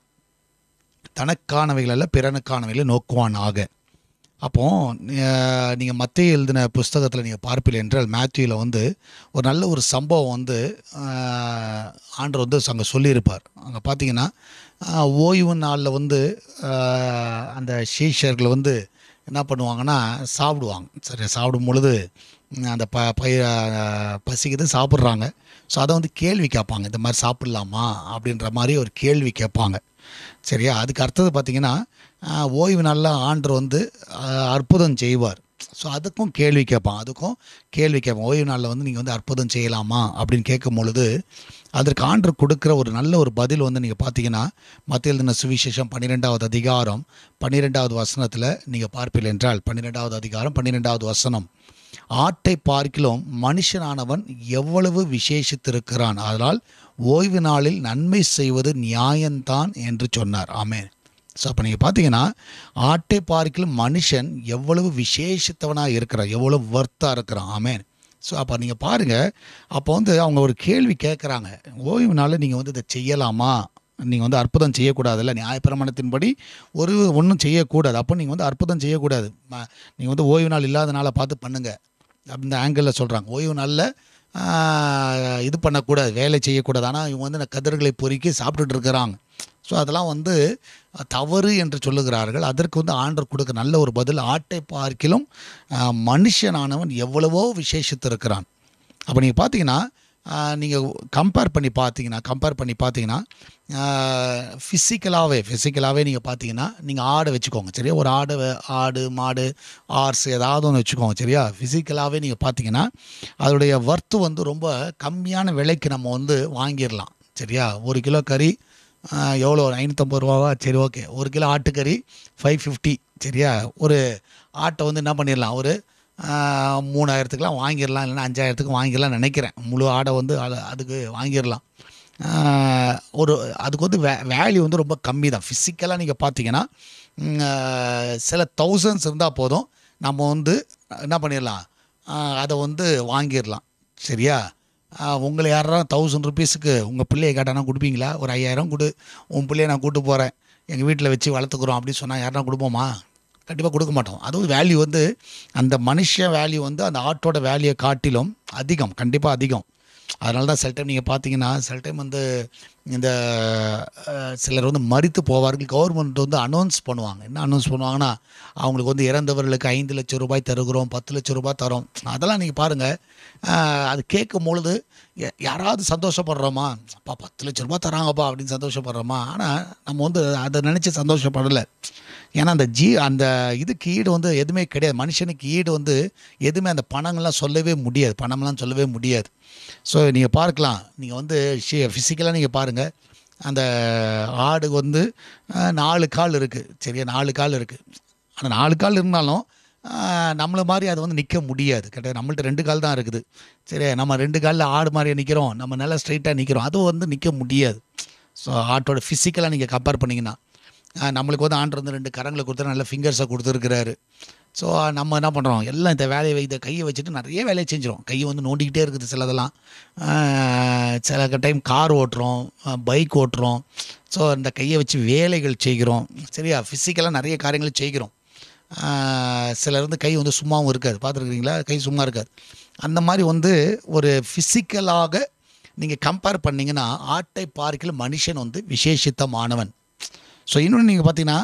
தனக்கானவைகள் அல்ல பிறனுக்கானவைகளை நோக்குவான் ஆக அப்போ நீங்கள் மத்திய எழுதின புஸ்தகத்தில் நீங்கள் பார்ப்பீர்கள் என்றால் மேத்யூவில் வந்து ஒரு நல்ல ஒரு சம்பவம் வந்து ஆஹ், ஆண்டவர் வந்து அங்கே சொல்லியிருப்பார் அங்கே பார்த்தீங்கன்னா ஆஹ், ஓய்வு நாளில் வந்து ஆஹ், அந்த சீஷர்கள் வந்து என்ன பண்ணுவாங்கன்னா சாப்பிடுவாங்க சரி சாப்பிடும் பொழுது ம், அந்த ப பய ஆஹ், பசிக்குது சாப்பிட்றாங்க ஸோ அதை வந்து கேள்வி கேட்பாங்க இந்த மாதிரி சாப்பிட்லாமா அப்படின்ற மாதிரி ஒரு கேள்வி கேட்பாங்க சரியா அதுக்கு அடுத்தது பார்த்தீங்கன்னா ஆஹ், ஓய்வு நாளில் ஆண்டர் வந்து ஆஹ், அற்புதம் செய்வார் ஸோ அதுக்கும் கேள்வி கேட்பான் அதுக்கும் கேள்வி கேட்பான் ஓய்வு நாளில் வந்து நீங்கள் வந்து அற்புதம் செய்யலாமா அப்படின்னு கேட்கும் பொழுது அதற்கு ஆண்டர் கொடுக்குற ஒரு நல்ல ஒரு பதில் வந்து நீங்கள் பார்த்தீங்கன்னா மத்திய எழுதின சுவிசேஷம் பன்னிரெண்டாவது அதிகாரம் பன்னிரெண்டாவது வசனத்தில் நீங்கள் பார்ப்பீர்கள் என்றால் பன்னிரெண்டாவது அதிகாரம் பன்னிரெண்டாவது வசனம் ஆட்டை பார்க்கிலும் மனுஷனானவன் எவ்வளவு விசேஷித்திருக்கிறான் அதனால் ஓய்வு நாளில் நன்மை செய்வது நியாயம்தான் என்று சொன்னார் ஆமென் ஸோ அப்போ நீங்கள் பார்த்தீங்கன்னா ஆட்டை பார்க்கிலும் மனுஷன் எவ்வளவு விசேஷித்தவனாக இருக்கிறான் எவ்வளவு வர்த்தாக இருக்கிறான் ஆமென் ஸோ அப்போ நீங்கள் பாருங்கள் அப்போ வந்து அவங்க ஒரு கேள்வி கேட்குறாங்க ஓய்வு நாளில் நீங்கள் வந்து இதை செய்யலாமா நீங்கள் வந்து அற்புதம் செய்யக்கூடாதுல்ல நியாயப்பிரமாணத்தின்படி ஒரு ஒன்றும் செய்யக்கூடாது அப்போ நீங்கள் வந்து அற்புதம் செய்யக்கூடாது நீங்கள் வந்து ஓய்வு நாள் இல்லாத நாளை பார்த்து பண்ணுங்கள் அந்த ஆங்கிளில் சொல்கிறாங்க ஓய்வு நாளில் ஆஹ், இது பண்ணக்கூடாது வேலை செய்யக்கூடாது ஆனால் இவங்க வந்து இந்த கதிர்களை பொறுக்கி சாப்பிட்டுட்டு இருக்கிறாங்க ஸோ அதெல்லாம் வந்து தவறு என்று சொல்லுகிறார்கள் அதற்கு வந்து ஆண்டர் கொடுக்க நல்ல ஒரு பதில் ஆட்டை பார்க்கிலும் ஆஹ், மனுஷனானவன் எவ்வளவோ விசேஷித்திருக்கிறான் அப்போ நீங்கள் பார்த்தீங்கன்னா நீங்கள் கம்பேர் பண்ணி பார்த்தீங்கன்னா கம்பேர் பண்ணி பார்த்தீங்கன்னா ஃபிசிக்கலாகவே ஃபிசிக்கலாகவே நீங்கள் பார்த்தீங்கன்னா நீங்கள் ஆடை வச்சுக்கோங்க சரியா ஒரு ஆடை வ- ஆடு மாடு ஆர்ஸ் ஏதாவது ஒன்று வச்சுக்கோங்க சரியா ஃபிசிக்கலாகவே நீங்கள் பார்த்தீங்கன்னா அதோடைய வர்த்து வந்து ரொம்ப கம்மியான விலைக்கு நம்ம வந்து வாங்கிடலாம் சரியா ஒரு கிலோ கறி ஆஹ், எவ்வளோ ஒரு ஐநூற்றம்பது ரூபாவா சரி ஓகே ஒரு கிலோ ஆட்டுக்கறி ஃபைவ் ஃபிஃப்டி சரியா ஒரு ஆட்டை வந்து என்ன பண்ணிடலாம் ஒரு ஆஹ், மூணாயிரத்துக்குலாம் வாங்கிடலாம் இல்லைன்னா அஞ்சாயிரத்துக்கு வாங்கிடலாம் நினைக்கிறேன் முழு ஆடை வந்து அது- அதுக்கு வாங்கிடலாம் ஆஹ், ஒரு அதுக்கு வந்து வே வேல்யூ வந்து ரொம்ப கம்மி தான் ஃபிசிக்கலாக நீங்கள் பார்த்தீங்கன்னா ம், ஆஹ், சில தௌசண்ட்ஸ் இருந்தால் போதும் நம்ம வந்து என்ன பண்ணிடலாம் ஆஹ், அதை வந்து வாங்கிடலாம் சரியா ஆஹ், உங்களை யாராவது தௌசண்ட் ருபீஸுக்கு உங்கள் பிள்ளையை கேட்டானா கொடுப்பீங்களா ஒரு ஐயாயிரம் கொடு உன் பிள்ளைய நான் கூட்டு போகிறேன் எங்கள் வீட்டில் வச்சு வளர்த்துக்குறோம் அப்படின்னு சொன்னால் யாருனா கொடுப்போமா கண்டிப்பாக கொடுக்க மாட்டோம் அதுவும் வேல்யூ வந்து அந்த மனுஷ வேல்யூ வந்து அந்த ஆட்டோட வேல்யூயை காட்டிலும் அதிகம் கண்டிப்பாக அதிகம் அதனால தான் சில டைம் நீங்கள் பார்த்தீங்கன்னா சில டைம் வந்து இந்த அஹ், சிலர் வந்து மறித்து போவார்கள் கவர்மெண்ட் வந்து அனௌன்ஸ் பண்ணுவாங்க என்ன அனௌன்ஸ் பண்ணுவாங்கன்னா அவங்களுக்கு வந்து இறந்தவர்களுக்கு ஐந்து லட்சம் ரூபாய் தருகிறோம் பத்து லட்சம் ரூபாய் தரோம் அதெல்லாம் நீங்கள் பாருங்கள் அது கேட்கும் பொழுது யா- யாராவது சந்தோஷப்படுறோமா அப்பா பத்து லட்ச ரூபாய் தராங்கப்பா அப்படின்னு சந்தோஷப்படுறோமா ஆனால் நம்ம வந்து அதை நினச்சி சந்தோஷப்படலை ஏன்னா அந்த ஜீ அந்த இதுக்கு ஈடு வந்து எதுவுமே கிடையாது மனுஷனுக்கு ஈடு வந்து எதுவுமே அந்த பணங்கள்லாம் சொல்லவே முடியாது பணம்லாம் சொல்லவே முடியாது ஸோ நீங்கள் பார்க்கலாம் நீங்கள் வந்து ஃபிசிக்கலாக நீங்கள் பாருங்கள் அந்த ஆடு வந்து அஹ், நாலு கால் இருக்குது சரியா நாலு கால் இருக்குது ஆனால் நாலு கால் இருந்தாலும் ஆஹ், நம்மள மாதிரி அது வந்து நிற்க முடியாது கிடையாது நம்மள்ட்ட ரெண்டு கால் தான் இருக்குது சரி நம்ம ரெண்டு காலில் ஆடு மாதிரி நிற்கிறோம் நம்ம நல்லா ஸ்ட்ரைட்டாக நிற்கிறோம் அது வந்து நிற்க முடியாது ஸோ ஆட்டோட ஃபிசிக்கலாக நீங்கள் கம்பேர் பண்ணிங்கன்னா ஆஹ், நம்மளுக்கு வந்து ஆண்டு வந்து ரெண்டு கரங்களை கொடுத்து நல்ல ஃபிங்கர்ஸை கொடுத்துருக்கிறாரு ஸோ நம்ம என்ன பண்ணுறோம் எல்லாம் இந்த வேலையை இதை கையை வச்சுட்டு நிறைய வேலையை செஞ்சிடும் கையை வந்து நோண்டிக்கிட்டே இருக்குது சிலதெல்லாம் ஆஹ், சில டைம் கார் ஓட்டுறோம் பைக் ஓட்டுறோம் ஸோ இந்த கையை வச்சு வேலைகள் செய்கிறோம் சரியா ஃபிசிக்கலாக நிறைய காரியங்களை செய்கிறோம் ஆஹ் சிலர் வந்து கை வந்து சும்மாவும் இருக்காது பார்த்துருக்குறீங்களா கை சும்மா இருக்காது அந்த மாதிரி வந்து ஒரு ஃபிசிக்கலாக நீங்கள் கம்பேர் பண்ணிங்கன்னா ஆட்டை பார்க்கல மனுஷன் வந்து விசேஷித்தமானவன் ஸோ இன்னொன்று நீங்கள் பார்த்தீங்கன்னா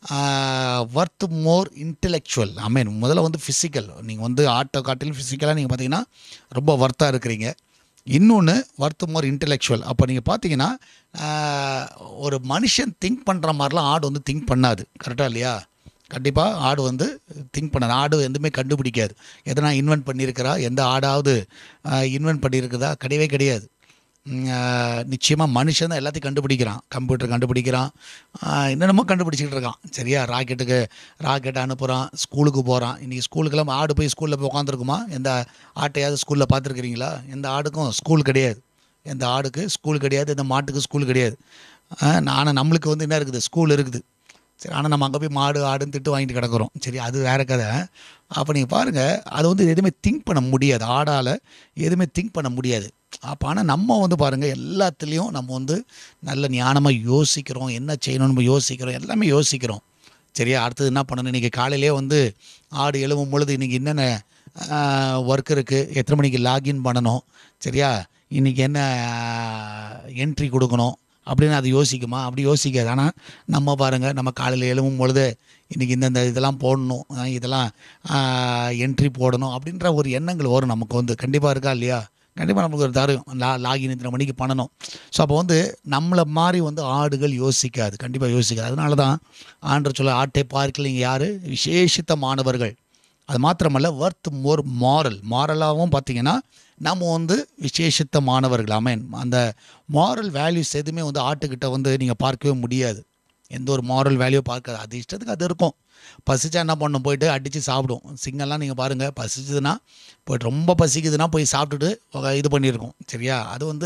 ஒர்த் மோர் இன்டெலெக்சுவல் ஐ மீன் முதல்ல வந்து ஃபிசிக்கல் நீங்கள் வந்து ஆட்டோ காட்டிலும் ஃபிசிக்கலாக நீங்கள் பார்த்தீங்கன்னா ரொம்ப ஒர்த்தாக இருக்கிறீங்க இன்னொன்று ஒர்த் மோர் இன்டெலெக்சுவல் அப்போ நீங்கள் பார்த்தீங்கன்னா ஆஹ், ஒரு மனுஷன் திங்க் பண்ணுற மாதிரிலாம் ஆடு வந்து திங்க் பண்ணாது கரெக்டாக இல்லையா கண்டிப்பாக ஆடு வந்து திங்க் பண்ணாது ஆடு எதுவுமே கண்டுபிடிக்காது எதனா இன்வென்ட் பண்ணியிருக்கிறா எந்த ஆடாவது இன்வென்ட் பண்ணியிருக்குதா கிடையவே கிடையாது நிச்சயமாக மனுஷன் தான் எல்லாத்தையும் கண்டுபிடிக்கிறான் கம்ப்யூட்டர் கண்டுபிடிக்கிறான் ஆஹ் என்னென்னமோ கண்டுபிடிச்சிக்கிட்டு இருக்கான் சரியா ராக்கெட்டுக்கு ராக்கெட் அனுப்புகிறான் ஸ்கூலுக்கு போகிறான் இன்றைக்கி ஸ்கூலுக்கெல்லாம் ஆடு போய் ஸ்கூலில் போய் உட்காந்துருக்குமா எந்த ஆட்டையாவது ஸ்கூலில் பார்த்துருக்கிறீங்களா எந்த ஆடுக்கும் ஸ்கூல் கிடையாது எந்த ஆடுக்கு ஸ்கூல் கிடையாது எந்த மாட்டுக்கு ஸ்கூல் கிடையாது ஆனால் நம்மளுக்கு வந்து என்ன இருக்குது ஸ்கூல் இருக்குது சரி ஆனால் நம்ம அங்கே போய் மாடு ஆடுன்னு திட்டு வாங்கிட்டு கிடக்குறோம் சரி அது வேற கதை அப்போ நீங்கள் பாருங்கள் அது வந்து எதுவுமே திங்க் பண்ண முடியாது ஆடால் எதுவுமே திங்க் பண்ண முடியாது அப்போ ஆனால் நம்ம வந்து பாருங்கள் எல்லாத்துலேயும் நம்ம வந்து நல்ல ஞானமாக யோசிக்கிறோம் என்ன செய்யணும்னு நம்ம யோசிக்கிறோம் எல்லாமே யோசிக்கிறோம் சரியா அடுத்தது என்ன பண்ணணும் இன்றைக்கி காலையிலே வந்து ஆடு எழுவும் பொழுது இன்றைக்கி என்னென்ன ஒர்க் இருக்குது எத்தனை மணிக்கு லாகின் பண்ணணும் சரியா இன்றைக்கி என்ன என்ட்ரி கொடுக்கணும் அப்படின்னு அது யோசிக்குமா அப்படி யோசிக்காது ஆனால் நம்ம பாருங்கள் நம்ம காலையில் எழுவும் பொழுது இன்றைக்கி இந்தந்த இதெல்லாம் போடணும் அஹ் இதெல்லாம் என்ட்ரி போடணும் அப்படின்ற ஒரு எண்ணங்கள் வரும் நமக்கு வந்து கண்டிப்பாக இருக்கா இல்லையா கண்டிப்பாக நமக்கு ஒரு தரும் லா லாகின் இத்தனை மணிக்கு பண்ணணும் ஸோ அப்போ வந்து நம்மளை மாதிரி வந்து ஆடுகள் யோசிக்காது கண்டிப்பாக யோசிக்காது அதனால தான் ஆண்டு சொல்ல ஆட்டை பார்க்கலிங்க யார் விசேஷித்தமானவர்கள் அது மாத்திரமல்ல ஒர்த் மோர் மாரல் மாரலாகவும் பார்த்தீங்கன்னா நம்ம வந்து விசேஷித்தமானவர்கள் ஆமேன் அந்த மாரல் வேல்யூஸ் எதுவுமே வந்து ஆட்டுக்கிட்ட வந்து நீங்கள் பார்க்கவே முடியாது எந்த ஒரு மாரல் வேல்யூ பார்க்காது அது இஷ்டத்துக்கு அது இருக்கும் பசிச்சா என்ன பண்ணும் போயிட்டு அடித்து சாப்பிடும் சிங்கம்லாம் நீங்கள் பாருங்கள் பசிச்சதுன்னா போயிட்டு ரொம்ப பசிக்குதுன்னா போய் சாப்பிட்டுட்டு உக்க- இது பண்ணியிருக்கோம் சரியா அது வந்து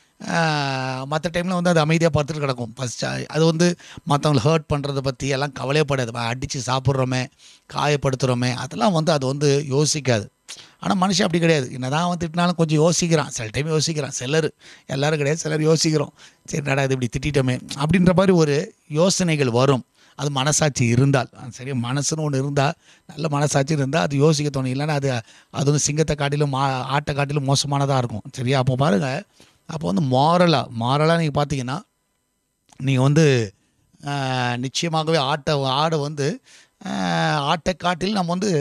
மற்ற டைமில் வந்து அது அமைதியாக பார்த்துட்டு கிடக்கும் பசிச்சா அது வந்து மற்றவங்களை ஹர்ட் பண்ணுறத பற்றி எல்லாம் கவலையப்படாது அடித்து சாப்பிட்றோமே காயப்படுத்துகிறோமே அதெல்லாம் வந்து அது வந்து யோசிக்காது ஆனால் மனுஷன் அப்படி கிடையாது என்னதான் அவன் திட்டினாலும் கொஞ்சம் யோசிக்கிறான் சில டைம் யோசிக்கிறான் சிலர் எல்லாரும் கிடையாது சிலர் யோசிக்கிறோம் சரி நடா இது இப்படி திட்டிட்டோமே அப்படின்ற மாதிரி ஒரு யோசனைகள் வரும் அது மனசாட்சி இருந்தால் சரி மனசுன்னு ஒன்று இருந்தால் நல்ல மனசாட்சி இருந்தால் அது யோசிக்க தோணும் இல்லைன்னா அது அது வந்து சிங்கத்தை காட்டிலும் மா ஆட்டை காட்டிலும் மோசமானதாக இருக்கும் சரியா அப்போ பாருங்கள் அப்போ வந்து மாரலாக மாரலாக நீங்கள் பார்த்தீங்கன்னா நீங்கள் வந்து ஆஹ், நிச்சயமாகவே ஆட்டை ஆடை வந்து ஆஹ், ஆட்டை காட்டில் நம்ம வந்து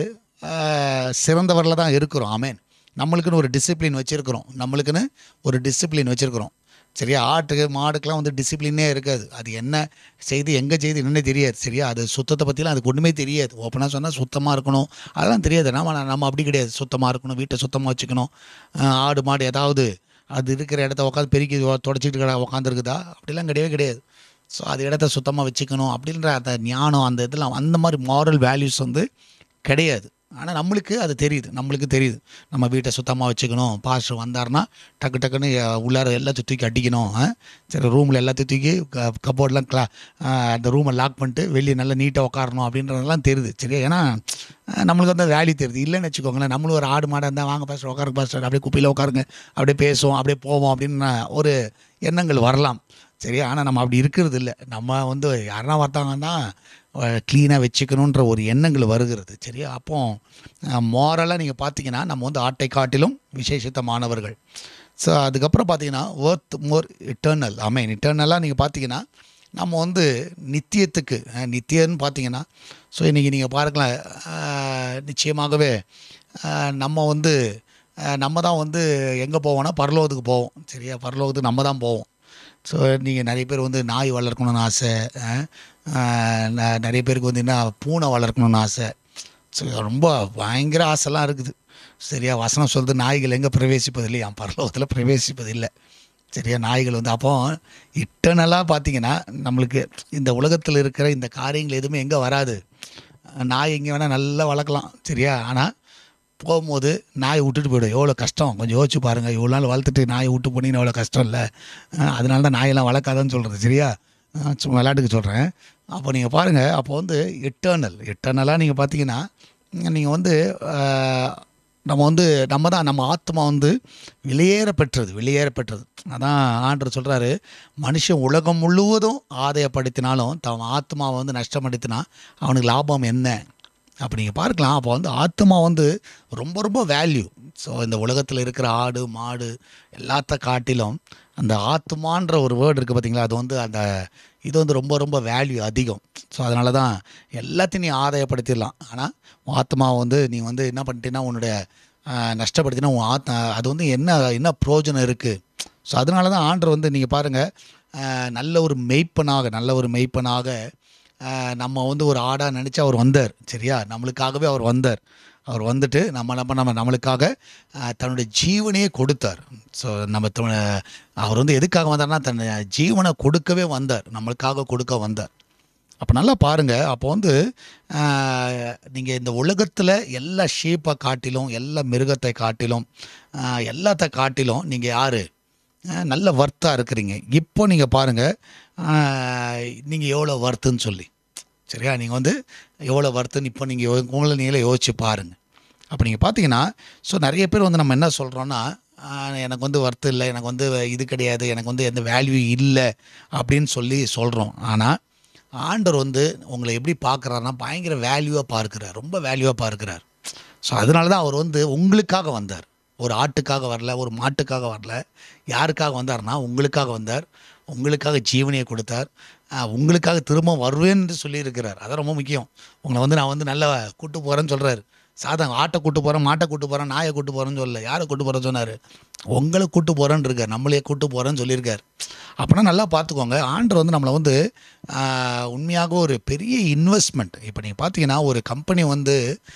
சிறந்தவரில் தான் இருக்கிறோம் ஆமேன் நம்மளுக்குன்னு ஒரு டிசிப்ளின் வச்சுருக்கிறோம் நம்மளுக்குன்னு ஒரு டிசிப்ளின் வச்சுருக்கிறோம் சரியா ஆட்டுக்கு மாடுக்கெலாம் வந்து டிசிப்ளினே இருக்காது அது என்ன செய்து எங்கே செய்து என்னன்னே தெரியாது சரியா அது சுத்தத்தை பற்றிலாம் அதுக்கு ஒன்றுமே தெரியாது ஓப்பனாக சொன்னால் சுத்தமாக இருக்கணும் அதெல்லாம் தெரியாது நம்ம நம்ம அப்படி கிடையாது சுத்தமாக இருக்கணும் வீட்டை சுத்தமாக வச்சுக்கணும் ஆஹ், ஆடு மாடு ஏதாவது அது இருக்கிற இடத்த உட்காந்து பெருக்கி தொடச்சிட்டு கிட உட்காந்துருக்குதா அப்படிலாம் கிடையவே கிடையாது ஸோ அது இடத்த சுத்தமாக வச்சுக்கணும் அப்படின்ற அந்த ஞானம் அந்த இதெல்லாம் அந்த மாதிரி மாரல் வேல்யூஸ் வந்து கிடையாது ஆனால் நம்மளுக்கு அது தெரியுது நம்மளுக்கு தெரியுது நம்ம வீட்டை சுத்தமாக வச்சுக்கணும் பாஸ்டர் வந்தாருன்னா டக்கு டக்குன்னு அஹ், உள்ளார எல்லாத்தையும் தூக்கி அடிக்கணும் ஆ? சரி ரூமில் எல்லாத்தையும் தூக்கி கபோர்ட்லாம் கிளா அஹ், அந்த ரூமை லாக் பண்ணிட்டு வெளியே நல்லா நீட்டாக உட்காரணும் அப்படின்றதெல்லாம் தெரியுது சரியா ஏன்னா அஹ், நம்மளுக்கு வந்து வேல்யூ தெரியுது இல்லைன்னு வச்சுக்கோங்களேன் நம்மளும் ஒரு ஆடு மாடாக இருந்தால் வாங்க பாஸ்டர் உட்காருங்க பாஸ்டர் அப்படியே குப்பையில் உட்காருங்க அப்படியே பேசுவோம் அப்படியே போவோம் அப்படின்னு ஒரு எண்ணங்கள் வரலாம் சரியா ஆனால் நம்ம அப்படி இருக்கிறது இல்லை நம்ம வந்து யாருன்னா வர்த்தாங்கன்னா க்ளீனாக வச்சுக்கணுன்ற ஒரு எண்ணங்கள் வருகிறது சரியா அப்போ மாரலாக நீங்கள் பார்த்தீங்கன்னா நம்ம வந்து ஆட்டை காட்டிலும் விசேஷித்தமானவர்கள் ஸோ அதுக்கப்புறம் பார்த்தீங்கன்னா ஒர்த் மோர் இட்டர்னல் அமேன் இட்டர்னலாக நீங்கள் பார்த்தீங்கன்னா நம்ம வந்து நித்தியத்துக்கு அஹ், நித்தியன்னு பார்த்தீங்கன்னா ஸோ இன்றைக்கி நீங்கள் பாருங்களேன் அஹ், நிச்சயமாகவே அஹ், நம்ம வந்து அஹ், நம்ம தான் வந்து எங்கே போவோம்னா பரலோகத்துக்கு போவோம் சரியா பரலோகத்துக்கு நம்ம தான் போவோம் ஸோ நீங்கள் நிறைய பேர் வந்து நாய் வளர்க்கணும்னு ஆசை அஹ், அஹ், ந- நிறைய பேருக்கு வந்து என்ன பூனை வளர்க்கணும்னு ஆசை ஸோ ரொம்ப பயங்கர ஆசைலாம் இருக்குது சரியா வசனம் சொல்லுது நாய்கள் எங்கே பிரவேசிப்பது இல்லையா பரலோகத்தில் பிரவேசிப்பது இல்லை சரியா நாய்கள் வந்து அப்போ இட்டர்னலாக பார்த்தீங்கன்னா நம்மளுக்கு இந்த உலகத்தில் இருக்கிற இந்த காரியங்கள் எதுவுமே எங்கே வராது நாய் எங்கே வேணால் நல்லா வளர்க்கலாம் சரியா ஆனால் போகும்போது நாய் விட்டுட்டு போயிடும் எவ்வளோ கஷ்டம் கொஞ்சம் யோசிச்சு பாருங்கள் இவ்வளோ நாள் வளர்த்துட்டு நாயை விட்டு போனீங்கன்னா எவ்வளோ கஷ்டம் இல்லை அஹ் அதனால தான் நாயெல்லாம் வளர்க்காதன்னு சொல்கிறது சரியா அஹ் சும்மா விளையாட்டுக்கு சொல்கிறேன் அப்போ நீங்கள் பாருங்கள் அப்போ வந்து எட்டர்னல் எட்டர்னலாக நீங்கள் பார்த்தீங்கன்னா நீங்கள் வந்து அஹ், நம்ம வந்து நம்ம தான் நம்ம ஆத்மா வந்து வெளியேற பெற்றது வெளியேற பெற்றது அதான் ஆண்டர் சொல்கிறாரு மனுஷன் உலகம் முழுவதும் ஆதாயப்படுத்தினாலும் தன் ஆத்மாவை வந்து நஷ்டப்படுத்தினா அவனுக்கு லாபம் என்ன அப்போ நீங்கள் பார்க்கலாம் அப்போ வந்து ஆத்மா வந்து ரொம்ப ரொம்ப வேல்யூ ஸோ இந்த உலகத்தில் இருக்கிற ஆடு மாடு எல்லாத்த காட்டிலும் அந்த ஆத்மான்ற ஒரு வேர்டு இருக்குது பார்த்தீங்களா அது வந்து அந்த இது வந்து ரொம்ப ரொம்ப வேல்யூ அதிகம் ஸோ அதனால தான் எல்லாத்தையும் நீ ஆதாயப்படுத்திடலாம் ஆனால் உன் ஆத்மாவை வந்து நீ வந்து என்ன பண்ணிட்டீங்கன்னா உன்னுடைய ஆஹ், நஷ்டப்படுத்தினா உன் ஆத்மா அது வந்து என்ன என்ன பிரயோஜனம் இருக்குது ஸோ அதனால தான் ஆண்டர் வந்து நீங்கள் பாருங்கள் நல்ல ஒரு மெய்ப்பனாக நல்ல ஒரு மெய்ப்பனாக ஆஹ் நம்ம வந்து ஒரு ஆடாக நினச்சி அவர் வந்தார் சரியா நம்மளுக்காகவே அவர் வந்தார் அவர் வந்துட்டு நம்ம நம்ம நம்ம நம்மளுக்காக ஆஹ் தன்னுடைய ஜீவனையே கொடுத்தார் ஸோ நம்ம த- அவர் வந்து எதுக்காக வந்தார்னா தன் ஜீவனை கொடுக்கவே வந்தார் நம்மளுக்காக கொடுக்க வந்தார் அப்போ நல்லா பாருங்கள் அப்போ வந்து நீங்கள் இந்த உலகத்தில் எல்லா ஷீப்பை காட்டிலும் எல்லா மிருகத்தை காட்டிலும் ஆஹ் எல்லாத்த காட்டிலும் நீங்கள் யார் நல்ல வர்த்தாக இருக்கிறீங்க இப்போ நீங்கள் பாருங்கள் நீங்கள் எவ்வளோ வர்த்துன்னு சொல்லி சரியா நீங்கள் வந்து எவ்வளோ வர்த்துன்னு இப்போ நீங்கள் உங்களை நீங்களே யோசிச்சு பாருங்கள் அப்போ நீங்கள் பார்த்தீங்கன்னா ஸோ நிறைய பேர் வந்து நம்ம என்ன சொல்கிறோன்னா எனக்கு வந்து வர்த்து இல்லை எனக்கு வந்து இது கிடையாது எனக்கு வந்து எந்த வேல்யூ இல்லை அப்படின்னு சொல்லி சொல்கிறோம் ஆனால் ஆண்டவர் வந்து உங்களை எப்படி பார்க்குறாருன்னா பயங்கர வேல்யூவாக பார்க்குறார் ரொம்ப வேல்யூவாக பார்க்குறார் ஸோ அதனால தான் அவர் வந்து உங்களுக்காக வந்தார் ஒரு ஆட்டுக்காக வரல ஒரு மாட்டுக்காக வரல யாருக்காக வந்தார்னா உங்களுக்காக வந்தார் உங்களுக்காக ஜீவனையை கொடுத்தார் ஆஹ் உங்களுக்காக திரும்ப வருவேன்னு சொல்லியிருக்கிறார் அதான் ரொம்ப முக்கியம் உங்களை வந்து நான் வந்து நல்லா கூட்டு போகிறேன்னு சொல்கிறாரு சாதம் ஆட்டை கூட்டு போகிறேன் மாட்டை கூட்டு போகிறேன் நாயை கூட்டு போகிறேன்னு சொல்லல யாரை கூட்டு போகிறேன்னு சொன்னார் உங்களை கூட்டு போகிறேன்னு இருக்கார் நம்மளே கூட்டு போகிறேன்னு சொல்லியிருக்கார் அப்படின்னா நல்லா பார்த்துக்கோங்க ஆண்டர் வந்து நம்மளை வந்து ஆஹ், உண்மையாக ஒரு பெரிய இன்வெஸ்ட்மெண்ட் இப்போ நீங்கள் பார்த்தீங்கன்னா ஒரு கம்பெனி வந்து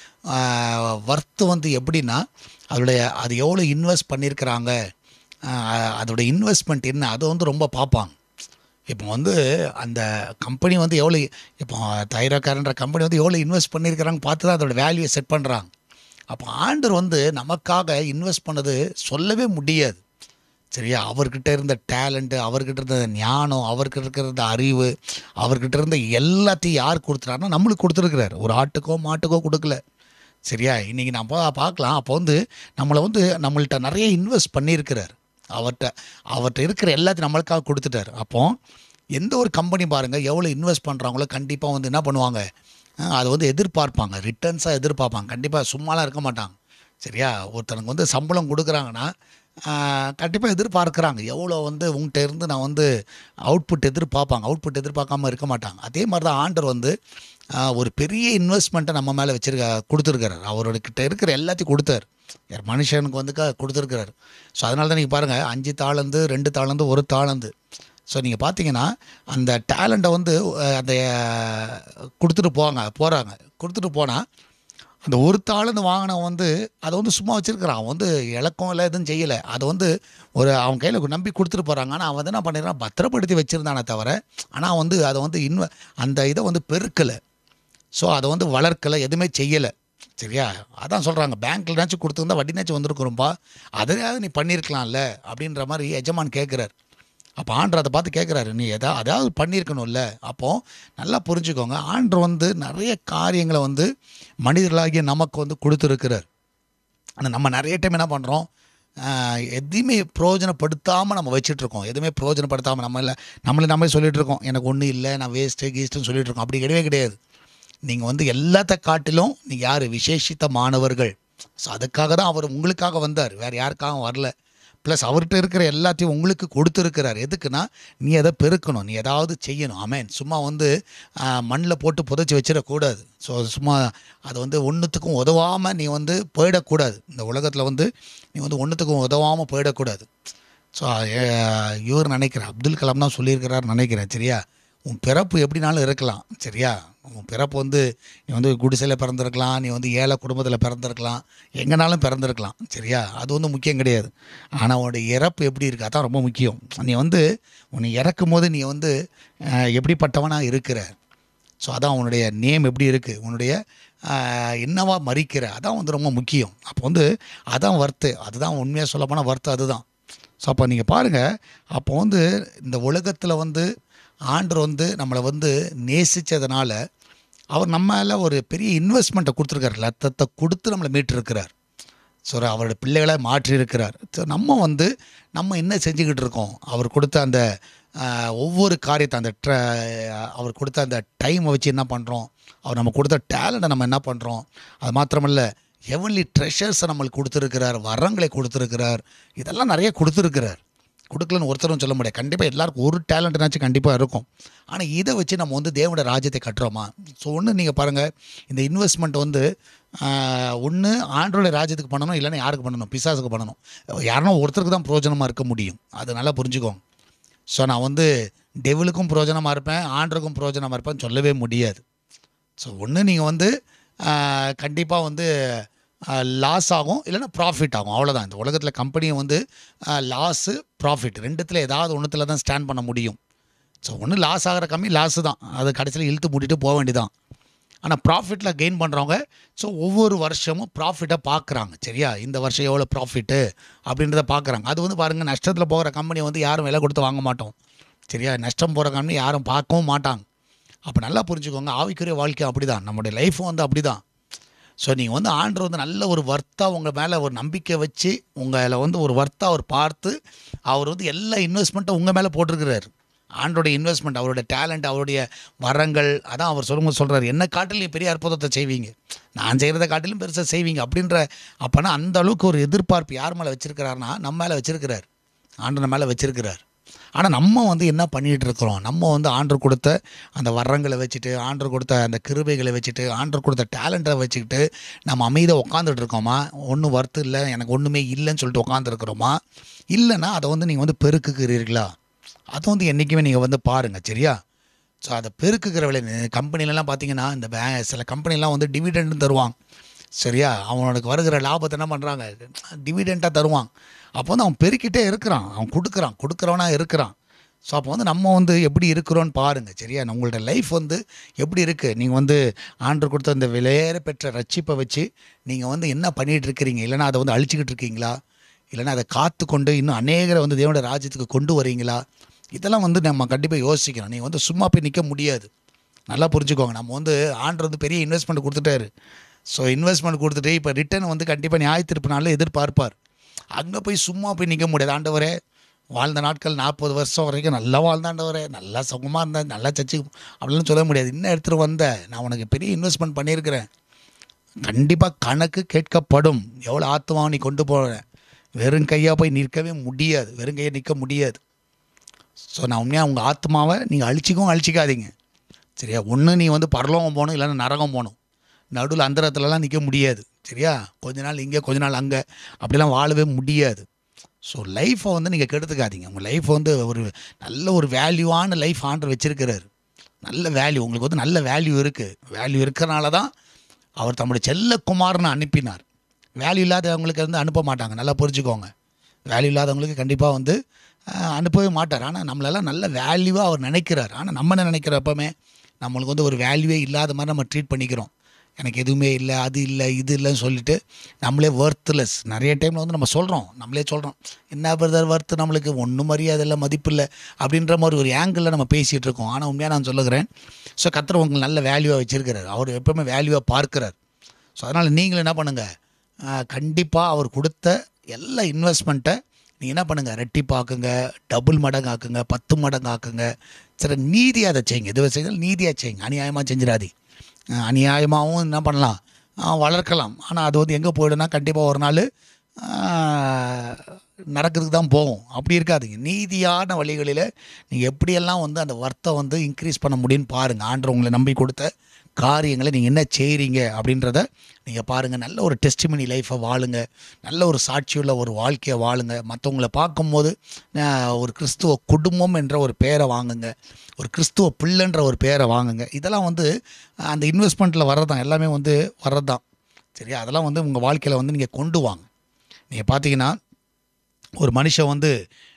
ஒர்த்து வந்து எப்படின்னா அதோடைய அது எவ்வளோ இன்வெஸ்ட் பண்ணியிருக்கிறாங்க ஆஹ், அதோட இன்வெஸ்ட்மெண்ட் என்ன அதை வந்து ரொம்ப பார்ப்பாங்க இப்போ வந்து அந்த கம்பெனி வந்து எவ்வளோ இப்போ தைரோக்காரன்ற கம்பெனி வந்து எவ்வளோ இன்வெஸ்ட் பண்ணியிருக்கிறாங்க பார்த்து தான் அதோட வேல்யூவை செட் பண்ணுறாங்க அப்போ ஆண்டர் வந்து நமக்காக இன்வெஸ்ட் பண்ணது சொல்லவே முடியாது சரியா அவர்கிட்ட இருந்த டேலண்ட்டு அவர்கிட்ட இருந்த ஞானம் அவர்கிட்ட இருந்த அறிவு அவர்கிட்ட இருந்த எல்லாத்தையும் யார் கொடுத்துறாருன்னா நம்மளுக்கு கொடுத்துருக்கிறார் ஒரு ஆட்டுக்கோ மாட்டுக்கோ கொடுக்கல சரியா இன்றைக்கி நம்ம பார்க்கலாம் அப்போ வந்து நம்மளை வந்து நம்மள்ட்ட நிறைய இன்வெஸ்ட் பண்ணியிருக்கிறார் அவர்கிட்ட அவர்கிட்ட இருக்கிற எல்லாத்தையும் நம்மளுக்காக கொடுத்துட்டார் அப்போ எந்த ஒரு கம்பெனி பாருங்கள் எவ்வளோ இன்வெஸ்ட் பண்ணுறாங்களோ கண்டிப்பாக வந்து என்ன பண்ணுவாங்க அஹ் அதை வந்து எதிர்பார்ப்பாங்க ரிட்டர்ன்ஸாக எதிர்பார்ப்பாங்க கண்டிப்பாக சும்மாலாம் இருக்க மாட்டாங்க சரியா ஒருத்தனுக்கு வந்து சம்பளம் கொடுக்குறாங்கன்னா கண்டிப்பாக எதிர்பார்க்குறாங்க எவ்வளோ வந்து உங்கள்கிட்ட இருந்து நான் வந்து அவுட்புட் எதிர்பார்ப்பாங்க அவுட்புட் எதிர்பார்க்காம இருக்க மாட்டாங்க அதே மாதிரி தான் ஆண்டர் வந்து ஆஹ், ஒரு பெரிய இன்வெஸ்ட்மெண்ட்டை நம்ம மேலே வச்சிருக்க கொடுத்துருக்காரு அவரோட கிட்ட இருக்கிற எல்லாத்தையும் கொடுத்தார் யார் மனுஷனுக்கு வந்து க- கொடுத்துருக்கிறாரு ஸோ அதனால தான் நீங்கள் பாருங்கள் அஞ்சு தாளந்து ரெண்டு தாளந்து ஒரு தாளந்து ஸோ நீங்கள் பார்த்தீங்கன்னா அந்த டேலண்ட்டை வந்து அஹ், அந்த அஹ், கொடுத்துட்டு போவாங்க போகிறாங்க கொடுத்துட்டு போனால் அந்த ஒரு தாளுந்து வாங்கினவன் வந்து அதை வந்து சும்மா வச்சிருக்கிறான் அவன் வந்து இலக்கம் இல்லை எதுவும் செய்யலை அதை வந்து ஒரு அவன் கையில் நம்பி கொடுத்துட்டு போகிறாங்க ஆனால் அவன் வந்து என்ன பண்ணிடுறான் பத்திரப்படுத்தி வச்சுருந்தானே தவிர ஆனால் அவன் வந்து அதை வந்து இன்வ அந்த இதை வந்து பெருக்கலை ஸோ அதை வந்து வளர்க்கலை எதுவுமே செய்யலை சரியா அதான் சொல்கிறாங்க பேங்க்லனாச்சும் கொடுத்துருந்தா வட்டினாச்சும் வந்திருக்கிறோம்பா அதையாவது நீ பண்ணியிருக்கலாம்ல அப்படின்ற மாதிரி எஜமான் கேட்குறாரு அப்போ ஆண்டர் அதை பார்த்து கேட்குறாரு நீ எதா அதாவது பண்ணியிருக்கணும்ல அப்போது நல்லா புரிஞ்சுக்கோங்க ஆண்டர் வந்து நிறைய காரியங்களை வந்து மனிதர்களாகிய நமக்கு வந்து கொடுத்துருக்கிறார் ஆனால் நம்ம நிறைய டைம் என்ன பண்ணுறோம் எதையுமே பிரயோஜனப்படுத்தாமல் நம்ம வச்சிட்ருக்கோம் எதுவுமே பிரயோஜனப்படுத்தாமல் நம்ம இல்லை நம்மளே நம்மளே சொல்லிட்டு இருக்கோம் எனக்கு ஒன்றும் இல்லை நான் வேஸ்ட்டு கீஸ்ட்டுன்னு சொல்லிட்டு இருக்கோம் அப்படி கிடையவே கிடையாது நீங்கள் வந்து எல்லாத்த காட்டிலும் நீங்கள் யார் விசேஷித்த மாணவர்கள் ஸோ அதுக்காக தான் அவர் உங்களுக்காக வந்தார் வேறு யாருக்காகவும் வரல ப்ளஸ் அவர்கிட்ட இருக்கிற எல்லாத்தையும் உங்களுக்கு கொடுத்துருக்கிறார் எதுக்குன்னா நீ அதை பெருக்கணும் நீ ஏதாவது செய்யணும் ஆமேன் சும்மா வந்து மண்ணில் போட்டு புதைச்சி வச்சிடக்கூடாது ஸோ சும்மா அது வந்து ஒன்றுத்துக்கும் உதவாமல் நீ வந்து போயிடக்கூடாது இந்த உலகத்தில் வந்து நீ வந்து ஒன்றுத்துக்கும் உதவாமல் போயிடக்கூடாது ஸோ இவர் நினைக்கிறேன் அப்துல் கலாம் தான் சொல்லியிருக்கிறார் நினைக்கிறேன் சரியா உன் பிறப்பு எப்படினாலும் இருக்கலாம் சரியா உன் பிறப்பு வந்து நீ வந்து குடிசையில் பிறந்திருக்கலாம் நீ வந்து ஏழை குடும்பத்தில் பிறந்திருக்கலாம் எங்கேனாலும் பிறந்திருக்கலாம் சரியா அது வந்து முக்கியம் கிடையாது ஆனால் உன்னுடைய இறப்பு எப்படி இருக்கு அதான் ரொம்ப முக்கியம் நீ வந்து உன்னை இறக்கும் போது நீ வந்து அஹ், எப்படிப்பட்டவனாக இருக்கிற ஸோ அதான் உன்னுடைய நேம் எப்படி இருக்குது உன்னுடைய ஆஹ், என்னவா மறிக்கிற அதான் வந்து ரொம்ப முக்கியம் அப்போ வந்து அதான் வர்த்து அதுதான் உண்மையாக சொல்ல போனால் வர்த்து அதுதான் ஸோ அப்போ நீங்கள் பாருங்கள் அப்போ வந்து இந்த உலகத்தில் வந்து ஆண்டர் வந்து நம்மளை வந்து நேசித்ததுனால அவர் நம்மள ஒரு பெரிய இன்வெஸ்ட்மெண்ட்டை கொடுத்துருக்காரு லத்தத்தை கொடுத்து நம்மளை மீட்டிருக்கிறார் ஸோ அவரோட பிள்ளைகளை மாற்றியிருக்கிறார் ஸோ நம்ம வந்து நம்ம என்ன செஞ்சுக்கிட்டு இருக்கோம் அவர் கொடுத்த அந்த ஆஹ், ஒவ்வொரு காரியத்தை அந்த ட்ர அவர் கொடுத்த அந்த டைமை வச்சு என்ன பண்ணுறோம் அவர் நம்ம கொடுத்த டேலண்ட்டை நம்ம என்ன பண்ணுறோம் அது மாத்திரமல்ல ஹெவன்லி ட்ரெஷர்ஸை நம்மளுக்கு கொடுத்துருக்கிறார் வரங்களை கொடுத்துருக்கிறார் இதெல்லாம் நிறைய கொடுத்துருக்கிறார் கொடுக்கலன்னு ஒருத்தரும் சொல்ல முடியாது கண்டிப்பாக எல்லாருக்கும் ஒரு டேலண்ட்னாச்சும் கண்டிப்பாக இருக்கும் ஆனால் இதை வச்சு நம்ம வந்து தேவனோட ராஜ்யத்தை கட்டுறோமா ஸோ ஒன்று நீங்கள் பாருங்கள் இந்த இன்வெஸ்ட்மெண்ட் வந்து ஒன்று ஆண்டோட ராஜ்யத்துக்கு பண்ணணும் இல்லைன்னா யாருக்கு பண்ணணும் பிசாசுக்கு பண்ணணும் யாருன்னா ஒருத்தருக்கு தான் பிரயோஜனமாக இருக்க முடியும் அது நல்லா புரிஞ்சுக்கோங்க ஸோ நான் வந்து டெவிலுக்கும் பிரயோஜனமாக இருப்பேன் ஆண்டருக்கும் பிரயோஜனமாக இருப்பேன்னு சொல்லவே முடியாது ஸோ ஒன்று நீங்கள் வந்து கண்டிப்பாக வந்து லாஸ் ஆகும் இல்லைன்னா ப்ராஃபிட் ஆகும் அவ்வளோதான் இந்த உலகத்தில் கம்பெனியை வந்து லாஸு ப்ராஃபிட் ரெண்டுத்தில் ஏதாவது ஒன்றுத்தில் தான் ஸ்டாண்ட் பண்ண முடியும் ஸோ ஒன்று லாஸ் ஆகிற கம்மி லாஸு தான் அது கடைசியில் இழுத்து மூடிட்டு போக வேண்டியதான் ஆனால் ப்ராஃபிட்டில் கெயின் பண்ணுறவங்க ஸோ ஒவ்வொரு வருஷமும் ப்ராஃபிட்டை பார்க்குறாங்க சரியா இந்த வருஷம் எவ்வளோ ப்ராஃபிட்டு அப்படின்றத பார்க்குறாங்க அது வந்து பாருங்கள் நஷ்டத்தில் போகிற கம்பெனி வந்து யாரும் விலை கொடுத்து வாங்க மாட்டோம் சரியா நஷ்டம் போகிற கம்பெனி யாரும் பார்க்கவும் மாட்டாங்க அப்போ நல்லா புரிஞ்சுக்கோங்க ஆவிக்குரிய வாழ்க்கை அப்படி தான் நம்முடைய லைஃப்பும் வந்து அப்படி தான் ஸோ நீங்கள் வந்து ஆண்டர் வந்து நல்ல ஒரு வர்த்தாக உங்கள் மேலே ஒரு நம்பிக்கை வச்சு உங்களை வந்து ஒரு வர்த்தாக அவர் பார்த்து அவர் வந்து எல்லா இன்வெஸ்ட்மெண்ட்டும் உங்கள் மேலே போட்டிருக்கிறாரு ஆண்டோட இன்வெஸ்ட்மெண்ட் அவருடைய டேலண்ட் அவருடைய வரங்கள் அதான் அவர் சொல்லும்போது சொல்கிறார் என்ன காட்டிலும் பெரிய அற்புதத்தை செய்வீங்க நான் செய்கிறத காட்டிலும் பெருசாக செய்வீங்க அப்படின்ற அப்போனா அந்த அளவுக்கு ஒரு எதிர்பார்ப்பு யார் மேலே வச்சிருக்கிறாருன்னா நம்ம மேலே வச்சிருக்கிறார் ஆண்டனை மேலே வச்சிருக்கிறார் ஆனால் நம்ம வந்து என்ன பண்ணிகிட்டு இருக்கிறோம் நம்ம வந்து ஆண்டர் கொடுத்த அந்த வரங்களை வச்சுட்டு ஆண்டர் கொடுத்த அந்த கிருபைகளை வச்சுட்டு ஆண்டர் கொடுத்த டேலண்ட்டை வச்சுக்கிட்டு நம்ம அமைதியாக உட்காந்துட்டு இருக்கோமா ஒன்றும் வருத்தம் இல்லை எனக்கு ஒன்றுமே இல்லைன்னு சொல்லிட்டு உட்காந்துருக்குறோமா இல்லைன்னா அதை வந்து நீங்கள் வந்து பெருக்குகிறீர்களா அதை வந்து என்றைக்குமே நீங்கள் வந்து பாருங்கள் சரியா ஸோ அதை பெருக்குகிற விலை கம்பெனிலலாம் பார்த்தீங்கன்னா இந்த பே சில கம்பெனிலாம் வந்து டிவிடெண்ட் தருவாங்க சரியா அவனுக்கு வருகிற லாபத்தை என்ன பண்ணுறாங்க டிவிடெண்ட்டாக தருவான் அப்போ வந்து அவன் பெருக்கிட்டே இருக்கிறான் அவன் கொடுக்குறான் கொடுக்குறவனா இருக்கிறான் ஸோ அப்போ வந்து நம்ம வந்து எப்படி இருக்கிறோன்னு பாருங்கள் சரியா உங்கள்ட்ட லைஃப் வந்து எப்படி இருக்குது நீங்கள் வந்து ஆண்டு கொடுத்த அந்த விலையேற பெற்ற ரட்சிப்பை வச்சு நீங்கள் வந்து என்ன பண்ணிகிட்டு இருக்கிறீங்க இல்லைன்னா அதை வந்து அழிச்சிக்கிட்டு இருக்கீங்களா இல்லைன்னா அதை காத்து கொண்டு இன்னும் அநேகரை வந்து தேவனுடைய ராஜ்யத்துக்கு கொண்டு வரீங்களா இதெல்லாம் வந்து நம்ம கண்டிப்பாக யோசிக்கணும் நீங்கள் வந்து சும்மா போய் நிற்க முடியாது நல்லா புரிஞ்சுக்கோங்க நம்ம வந்து ஆண்டர் வந்து பெரிய இன்வெஸ்ட்மெண்ட் கொடுத்துட்டாரு ஸோ இன்வெஸ்ட்மெண்ட் கொடுத்துட்டு இப்போ ரிட்டர்ன் வந்து கண்டிப்பாக நியாயத்திருப்பு நாளில் எதிர்பார்ப்பார் அங்கே போய் சும்மா போய் நிற்க முடியாது ஆண்டவரே வாழ்ந்த நாட்கள் நாற்பது வருஷம் வரைக்கும் நல்லா வாழ்ந்தாண்டவரே நல்லா சுகமாக இருந்தேன் நல்லா சர்ச்சு அப்படிலாம் சொல்ல முடியாது இன்னும் எடுத்துகிட்டு வந்த நான் உனக்கு பெரிய இன்வெஸ்ட்மெண்ட் பண்ணியிருக்கிறேன் கண்டிப்பாக கணக்கு கேட்கப்படும் எவ்வளோ ஆத்மாவை நீ கொண்டு போகிற வெறும் கையாக போய் நிற்கவே முடியாது வெறும் கையை நிற்க முடியாது ஸோ நான் உண்மையாக உங்கள் ஆத்மாவை நீங்கள் அழிச்சிக்கவும் அழிச்சிக்காதீங்க சரியா ஒன்று நீ வந்து பரலோகம் போகணும் இல்லைன்னா நரகம் போகணும் நடுவில் அந்தரத்துலலாம் நிற்க முடியாது சரியா கொஞ்ச நாள் இங்கே கொஞ்ச நாள் அங்கே அப்படிலாம் வாழவே முடியாது ஸோ லைஃப்பை வந்து நீங்கள் கெடுத்துக்காதீங்க உங்கள் லைஃப் வந்து ஒரு நல்ல ஒரு வேல்யூவான லைஃப் ஆண்டர் வச்சுருக்கிறாரு நல்ல வேல்யூ உங்களுக்கு வந்து நல்ல வேல்யூ இருக்குது வேல்யூ இருக்கிறனால தான் அவர் தம்முடைய செல்ல குமாரனை அனுப்பினார் வேல்யூ இல்லாதவங்களுக்கு வந்து அனுப்ப மாட்டாங்க நல்லா புரிஞ்சுக்கோங்க வேல்யூ இல்லாதவங்களுக்கு கண்டிப்பாக வந்து அஹ், அனுப்பவே மாட்டார் ஆனால் நம்மளெல்லாம் நல்ல வேல்யூவாக அவர் நினைக்கிறார் ஆனால் நம்ம என்ன நினைக்கிறோம் எப்போவுமே நம்மளுக்கு வந்து ஒரு வேல்யூவே இல்லாத மாதிரி நம்ம ட்ரீட் பண்ணிக்கிறோம் எனக்கு எதுவுமே இல்லை அது இல்லை இது இல்லைன்னு சொல்லிட்டு நம்மளே ஒர்த்லெஸ் நிறைய டைமில் வந்து நம்ம சொல்கிறோம் நம்மளே சொல்கிறோம் என்ன பிரதர் ஒர்த்து நம்மளுக்கு ஒன்றும் மரியாதை இல்லை மதிப்பு இல்லை அப்படின்ற மாதிரி ஒரு ஆங்கிளில் நம்ம பேசிகிட்டு இருக்கோம் ஆனால் உண்மையாக நான் சொல்லுகிறேன் ஸோ கத்திர உங்களுக்கு நல்ல வேல்யூவாக வச்சுருக்கிறார் அவர் எப்பவுமே வேல்யூவாக பார்க்கிறார் ஸோ அதனால் நீங்களும் என்ன பண்ணுங்கள் கண்டிப்பாக அவர் கொடுத்த எல்லா இன்வெஸ்ட்மெண்ட்டை நீங்கள் என்ன பண்ணுங்கள் ரெட்டிப்பாக்குங்க டபுள் மடங்கு ஆக்குங்க பத்து மடங்கு ஆக்குங்க சரி நீதியாக அதை செய்யுங்க எதுவும் செய்தாலும் நீதியாக செய்யுங்க அநியாயமாக செஞ்சிடாதீங்க அஹ் அநியாயமாகவும் என்ன பண்ணலாம் அஹ் வளர்க்கலாம் ஆனால் அது வந்து எங்கே போயிடும்னா கண்டிப்பாக ஒரு நாள் நடக்கிறதுக்கு தான் போகும் அப்படி இருக்காதீங்க நீதியான வழிகளில் நீங்கள் எப்படியெல்லாம் வந்து அந்த வர்த்தை வந்து இன்க்ரீஸ் பண்ண முடியும்னு பாருங்கள் ஆண்டவர் உங்களை நம்பி கொடுத்த காரியங்களை நீங்கள் என்ன செய்கிறீங்க அப்படின்றத நீங்கள் பாருங்கள் நல்ல ஒரு டெஸ்டிமனி லைஃப்பை வாழுங்க நல்ல ஒரு சாட்சியுள்ள ஒரு வாழ்க்கையை வாழுங்க மற்றவங்களை பார்க்கும்போது அஹ், ஒரு கிறிஸ்துவ குடும்பம் என்ற ஒரு பேரை வாங்குங்க ஒரு கிறிஸ்துவ பிள்ளைன்ற ஒரு பேரை வாங்குங்க இதெல்லாம் வந்து அஹ், அந்த இன்வெஸ்ட்மெண்ட்டில் வர்றதான் எல்லாமே வந்து வர்றது தான் சரியா அதெல்லாம் வந்து உங்கள் வாழ்க்கையில் வந்து நீங்கள் கொண்டு வாங்க நீங்கள் பார்த்தீங்கன்னா ஒரு மனுஷன் வந்து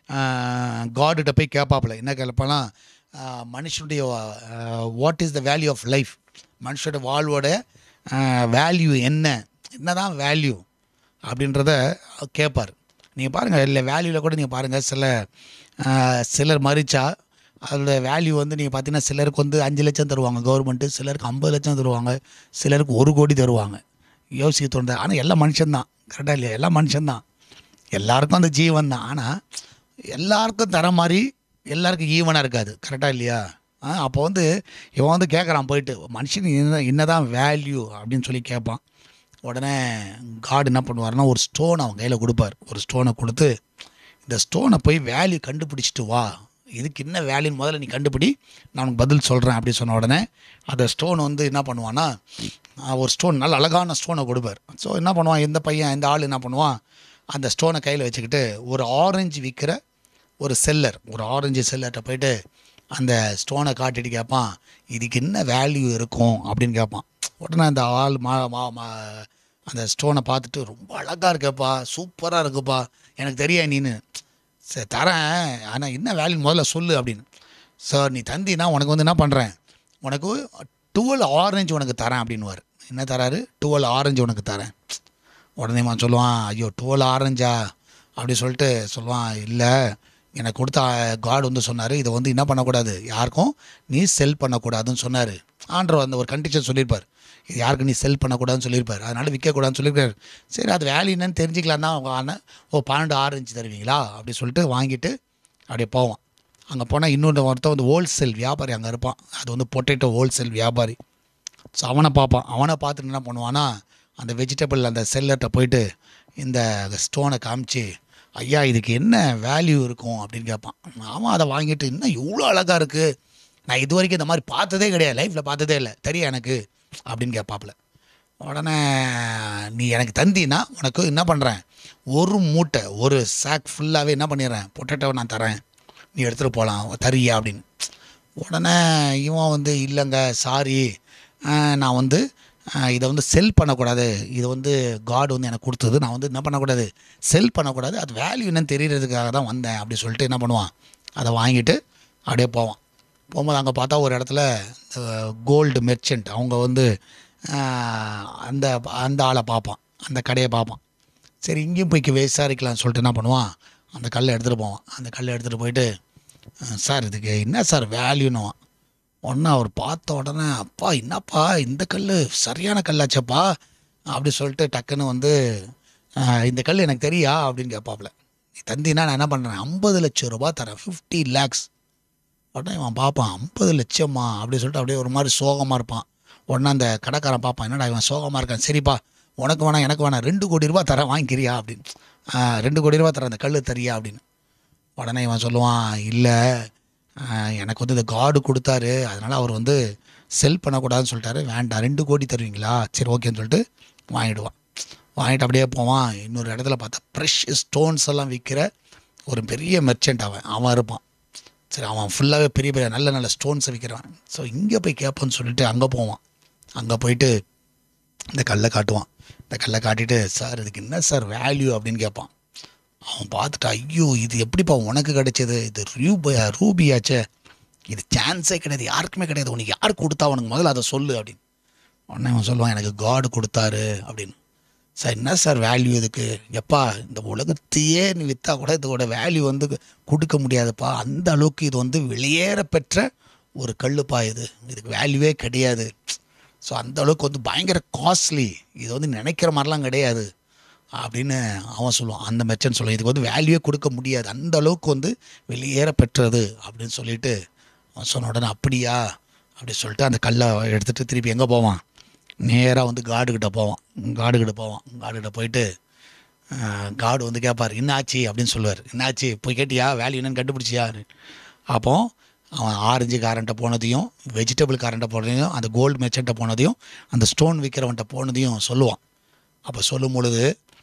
காடுகிட்ட போய் கேட்பாப்புல என்ன கேட்பானா மனுஷனுடைய what is the value of life மனுஷனோட வாழ்வோட வேல்யூ என்ன என்னதான் வேல்யூ அப்படின்றத கேட்பார் நீங்கள் பாருங்கள் இல்லை வேல்யூவில் கூட நீங்கள் பாருங்கள் சில ஆஹ், சிலர் மறிச்சா அதோட வேல்யூ வந்து நீங்கள் பார்த்தீங்கன்னா சிலருக்கு வந்து அஞ்சு லட்சம் தருவாங்க கவர்மெண்ட்டு சிலருக்கு ஐம்பது லட்சம் தருவாங்க சிலருக்கு ஒரு கோடி தருவாங்க யோசிக்க தோணுது ஆனால் எல்லாம் மனுஷன்தான் கரெக்டாக இல்லையா எல்லாம் மனுஷன்தான் எல்லாருக்கும் அந்த ஜீவன் தான் ஆனால் எல்லாருக்கும் தர மாதிரி எல்லாருக்கும் ஈவனாக இருக்காது கரெக்டாக இல்லையா ஆ அப்போ வந்து இவன் வந்து கேட்குறான் போயிட்டு மனுஷன் என்ன என்னதான் வேல்யூ அப்படின்னு சொல்லி கேட்பான் உடனே காட் என்ன பண்ணுவார்னா ஒரு ஸ்டோன் அவன் கையில் கொடுப்பார் ஒரு ஸ்டோனை கொடுத்து இந்த ஸ்டோனை போய் வேல்யூ கண்டுபிடிச்சிட்டு வா இதுக்கு என்ன வேல்யூன்னு முதல்ல நீ கண்டுபிடி நான் உனக்கு பதில் சொல்கிறேன் அப்படி சொன்ன உடனே அந்த ஸ்டோன் வந்து என்ன பண்ணுவான்னா ஆ, ஒரு ஸ்டோன் நல்ல அழகான ஸ்டோனை கொடுப்பார் ஸோ என்ன பண்ணுவான் இந்த பையன் இந்த ஆள் என்ன பண்ணுவான் அந்த ஸ்டோனை கையில் வச்சுக்கிட்டு ஒரு ஆரஞ்சு விற்கிற ஒரு செல்லர் ஒரு ஆரஞ்சு செல்லர்கிட்ட போயிட்டு அந்த ஸ்டோனை காட்டிட்டு கேட்பான் இதுக்கு என்ன வேல்யூ இருக்கும் அப்படின்னு கேட்பான் உடனே அந்த ஆள் மா மா மா- அந்த ஸ்டோனை பார்த்துட்டு ரொம்ப அழகாக இருக்கப்பா சூப்பராக இருக்குப்பா எனக்கு தெரியா நீன்னு சரி தரேன் ஆனால் என்ன வேல்யூ முதல்ல சொல்லு அப்படின்னு சார் நீ தந்தினா உனக்கு வந்து என்ன பண்ணுறேன் உனக்கு டுவெல் ஆரஞ்சு உனக்கு தரேன் அப்படின்னுவார் என்ன தராரு டுவெல் ஆரஞ்சு உனக்கு தரேன் உடனே அவன் சொல்லுவான் ஐயோ டுவெல் ஆரஞ்சா அப்படி சொல்லிட்டு சொல்லுவான் இல்லை எனக்கு கொடுத்த காட் வந்து சொன்னார் இதை வந்து என்ன பண்ணக்கூடாது யாருக்கும் நீ செல் பண்ணக்கூடாதுன்னு சொன்னார் ஆண்டவர் அந்த ஒரு கண்டிஷன் சொல்லியிருப்பார் இது யாருக்கும் நீ செல் பண்ணக்கூடாதுன்னு சொல்லியிருப்பார் அதனால் விற்கக்கூடாதுன்னு சொல்லியிருக்காரு சரி அது வேல்யூ என்னன்னு தெரிஞ்சுக்கலாம் தான் அவங்க ஆன ஓ பன்னெண்டு ஆரஞ்சு தருவீங்களா அப்படி சொல்லிட்டு வாங்கிட்டு அப்படியே போவான் அங்கே போனால் இன்னொரு ஒருத்தன் வந்து ஹோல்சேல் வியாபாரி அங்கே இருப்பான் அது வந்து பொட்டேட்டோ ஹோல்சேல் வியாபாரி ஸோ அவனை பார்ப்பான் அவனை பார்த்துட்டு என்ன பண்ணுவான்னா அந்த வெஜிடபிள் அந்த செல்லர்கிட்ட போயிட்டு இந்த ஸ்டோனை காமிச்சு ஐயா இதுக்கு என்ன வேல்யூ இருக்கும் அப்படின்னு கேட்பான் அவன் அதை வாங்கிட்டு இன்னும் இவ்வளோ அழகாக இருக்குது நான் இது வரைக்கும் இந்த மாதிரி பார்த்ததே கிடையாது லைஃப்பில் பார்த்ததே இல்லை தெரியும் எனக்கு அப்படின்னு கேட்பாப்புல உடனே நீ எனக்கு தந்தினா உனக்கு என்ன பண்ணுறேன் ஒரு மூட்டை ஒரு சாக் ஃபுல்லாகவே என்ன பண்ணிடுறேன் பொட்டேட்டோவை நான் தரேன் நீ எடுத்துகிட்டு போகலாம் தரியா அப்படின்னு உடனே இவன் வந்து இல்லைங்க சாரி நான் வந்து ஆஹ், இதை வந்து செல் பண்ணக்கூடாது இது வந்து காட் வந்து எனக்கு கொடுத்தது நான் வந்து என்ன பண்ணக்கூடாது செல் பண்ணக்கூடாது அது வேல்யூ என்னன்னு தெரியறதுக்காக தான் வந்தேன் அப்படி சொல்லிட்டு என்ன பண்ணுவான் அதை வாங்கிட்டு அப்படியே போவான் போகும்போது அங்கே பார்த்தா ஒரு இடத்துல கோல்டு மெர்ச்சன்ட் அவங்க வந்து ஆஹ், அந்த அந்த ஆளை பார்ப்பான் அந்த கடையை பார்ப்பான் சரி இங்கேயும் போய் விசாரிக்கலாம்னு சொல்லிட்டு என்ன பண்ணுவான் அந்த கல்லை எடுத்துகிட்டு போவான் அந்த கல்லை எடுத்துகிட்டு போயிட்டு "அஹ், சார் இதுக்கு என்ன சார் வேல்யூன்னுவான் உடனே அவர் பார்த்த உடனே அப்பா என்னப்பா இந்த கல் சரியான கல்லாச்சப்பா அப்படி சொல்லிட்டு டக்குன்னு வந்து "அஹ், இந்த கல் எனக்கு தெரியா அப்படின்னு கேட்பாப்புல நீ தந்தினா நான் என்ன பண்ணுறேன் ஐம்பது லட்சம் ரூபாய் தரேன் ஃபிஃப்டி லேக்ஸ் உடனே இவன் பார்ப்பான் ஐம்பது லட்சமா அப்படி சொல்லிட்டு அப்படியே ஒரு மாதிரி சோகமாக இருப்பான் உடனே அந்த கடைக்காரன் பார்ப்பான் என்னடா இவன் சோகமாக இருக்கான் சரிப்பா உனக்கு வேணாம் எனக்கு வேணாம் ரெண்டு கோடி ரூபா தரேன் வாங்கிக்கிறியா அப்படின்னு "ஆ, ரெண்டு கோடி ரூபா தரேன் அந்த கல் தரியா அப்படின்னு உடனே இவன் சொல்லுவான் இல்லை எனக்கு வந்து இந்த காடு கொடுத்தாரு அதனால் அவர் வந்து செல் பண்ணக்கூடாதுன்னு சொல்லிட்டாரு வேண்டாம் ரெண்டு கோடி தருவீங்களா சரி ஓகேன்னு சொல்லிட்டு வாங்கிடுவான் வாங்கிட்டு அப்படியே போவான் இன்னொரு இடத்துல பார்த்தா ப்ரெஷ் ஸ்டோன்ஸ் எல்லாம் விற்கிற ஒரு பெரிய மெர்ச்சன்ட் அவன் அவன் இருப்பான் சரி அவன் ஃபுல்லாகவே பெரிய பெரிய நல்ல நல்ல ஸ்டோன்ஸை விற்கிறவன் ஸோ இங்கே போய் கேட்போன்னு சொல்லிட்டு அங்கே போவான் அங்கே போயிட்டு இந்த கல்லை காட்டுவான் இந்த கல்லை காட்டிட்டு சார் இதுக்கு என்ன சார் வேல்யூ அப்படின்னு கேட்பான் அவன் பார்த்துட்டு ஐயோ இது எப்படிப்பா உனக்கு கிடைச்சது இது ரூபி ரூபியாச்சே இது சான்ஸே கிடையாது யாருக்குமே கிடையாது உனக்கு யார் கொடுத்தா உனக்கு முதல்ல அதை சொல்லு அப்படின்னு உடனே அவன் சொல்லுவான் எனக்கு காடு கொடுத்தாரு அப்படின்னு சார் என்ன சார் வேல்யூ இதுக்கு எப்பா இந்த உலகத்தையே நீ விற்றா கூட இதோட வேல்யூ வந்து கொடுக்க முடியாதுப்பா அந்த அளவுக்கு இது வந்து வெளியேற பெற்ற ஒரு கல்லுப்பா இது இதுக்கு வேல்யூவே கிடையாது ஸோ அந்த அளவுக்கு வந்து பயங்கர காஸ்ட்லி இது வந்து நினைக்கிற மாதிரிலாம் கிடையாது அப்படின்னு அவன் சொல்லுவான் அந்த மெச்சன் சொல்லுவான் இதுக்கு வந்து வேல்யூவே கொடுக்க முடியாது அந்த அளவுக்கு வந்து வெளியேற பெற்றது அப்படின்னு சொல்லிட்டு அவன் சொன்ன உடனே அப்படியா அப்படி சொல்லிட்டு அந்த கல்லை எடுத்துகிட்டு திருப்பி எங்கே போவான் நேராக வந்து காடுகிட்ட போவான் காடுகிட்ட போவான் காடுகிட்ட போயிட்டு காடு வந்து கேட்பார் என்னாச்சு அப்படின்னு சொல்லுவார் என்னாச்சு போய் கேட்டியா வேல்யூ என்னன்னு கண்டுபிடிச்சியா அப்போ அவன் ஆரஞ்சு காரன்ட்ட போனதையும் வெஜிடபிள் காரன்ட்ட போனதையும் அந்த கோல்டு மெர்ச்சன்ட்ட போனதையும் அந்த ஸ்டோன் விற்கிறவன்ட்ட போனதையும் சொல்லுவான் அப்போ சொல்லும் பொழுது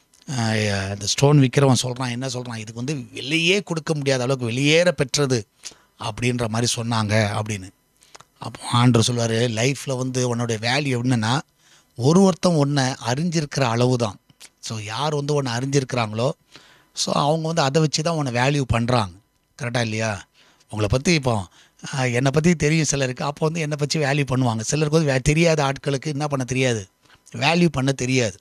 ஆஹ், அந்த ஸ்டோன் விற்கிறவன் சொல்கிறான் என்ன சொல்கிறான் இதுக்கு வந்து வெளியே கொடுக்க முடியாத அளவுக்கு வெளியேற பெற்றது அப்படின்ற மாதிரி சொன்னாங்க அப்படின்னு அப்போ ஆண்டர் சொல்லுவார் லைஃப்பில் வந்து உன்னுடைய வேல்யூ என்னன்னா ஒரு ஒருத்தன் ஒன்றை அறிஞ்சிருக்கிற அளவு தான் ஸோ யார் வந்து ஒன்று அறிஞ்சிருக்கிறாங்களோ ஸோ அவங்க வந்து அதை வச்சு தான் உன்னை வேல்யூ பண்ணுறாங்க கரெக்டாக இல்லையா உங்களை பற்றி இப்போ ஆஹ், என்னை பற்றி தெரியும் சிலருக்கு அப்போ வந்து என்னை பற்றி வேல்யூ பண்ணுவாங்க சிலருக்கு வந்து வே தெரியாத ஆட்களுக்கு என்ன பண்ண தெரியாது வேல்யூ பண்ண தெரியாது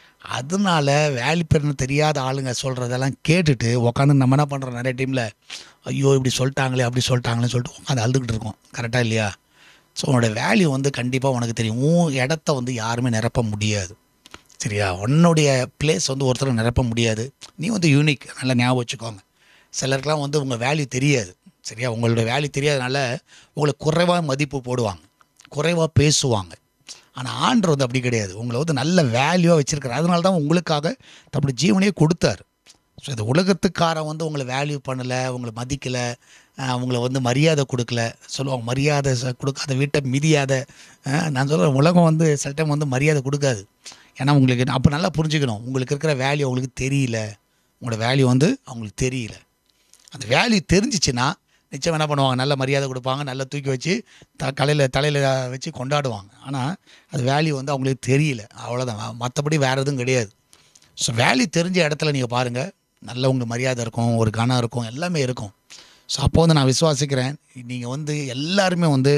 அதனால வேல்யூ பண்ண தெரியாத ஆளுங்க சொல்கிறதெல்லாம் கேட்டுட்டு உட்காந்து நம்ம என்ன பண்ணுறோம் நிறைய டைமில் ஐயோ இப்படி சொல்லிட்டாங்களே அப்படி சொல்லிட்டாங்களேன்னு சொல்லிட்டு உட்காந்து அழுதுகிட்டு இருக்கோம் கரெக்டாக இல்லையா ஸோ உன்னோட வேல்யூ வந்து கண்டிப்பாக உனக்கு தெரியும் உன் இடத்த வந்து யாருமே நிரப்ப முடியாது சரியா உன்னுடைய பிளேஸ் வந்து ஒருத்தர் நிரப்ப முடியாது நீ வந்து யூனிக் நல்லா ஞாபகம் வச்சுக்கோங்க சிலருக்குலாம் வந்து உங்கள் வேல்யூ தெரியாது சரியா உங்களோட வேல்யூ தெரியாதனால உங்களை குறைவாக மதிப்பு போடுவாங்க குறைவாக பேசுவாங்க ஆனால் ஆண்டர் வந்து அப்படி கிடையாது உங்களை வந்து நல்ல வேல்யூவாக வச்சுருக்காரு அதனால தான் உங்களுக்காக தம்முடைய ஜீவனையே கொடுத்தாரு ஸோ இந்த உலகத்துக்காரன் வந்து உங்களை வேல்யூ பண்ணலை உங்களை மதிக்கலை உங்களை வந்து மரியாதை கொடுக்கல சொல்லுவாங்க மரியாதை ச- கொடுக்காத வீட்டை மிதியாத அஹ், நான் சொல்கிறேன் உலகம் வந்து சில டைம் வந்து மரியாதை கொடுக்காது ஏன்னா உங்களுக்கு அப்போ நல்லா புரிஞ்சுக்கணும் உங்களுக்கு இருக்கிற வேல்யூ அவங்களுக்கு தெரியல உங்களோட வேல்யூ வந்து அவங்களுக்கு தெரியல அந்த வேல்யூ தெரிஞ்சிச்சுன்னா நிச்சயம் என்ன பண்ணுவாங்க நல்ல மரியாதை கொடுப்பாங்க நல்லா தூக்கி வச்சு த கலையில் தலையில் வச்சு கொண்டாடுவாங்க ஆனால் அது வேல்யூ வந்து அவங்களுக்கு தெரியல அவ்வளோதான் மற்றபடி வேறு எதுவும் கிடையாது ஸோ வேல்யூ தெரிஞ்ச இடத்துல நீங்கள் பாருங்கள் நல்ல உங்களுக்கு மரியாதை இருக்கும் ஒரு கனம் இருக்கும் எல்லாமே இருக்கும் ஸோ அப்போ வந்து நான் விசுவாசிக்கிறேன் நீங்கள் வந்து எல்லாருமே வந்து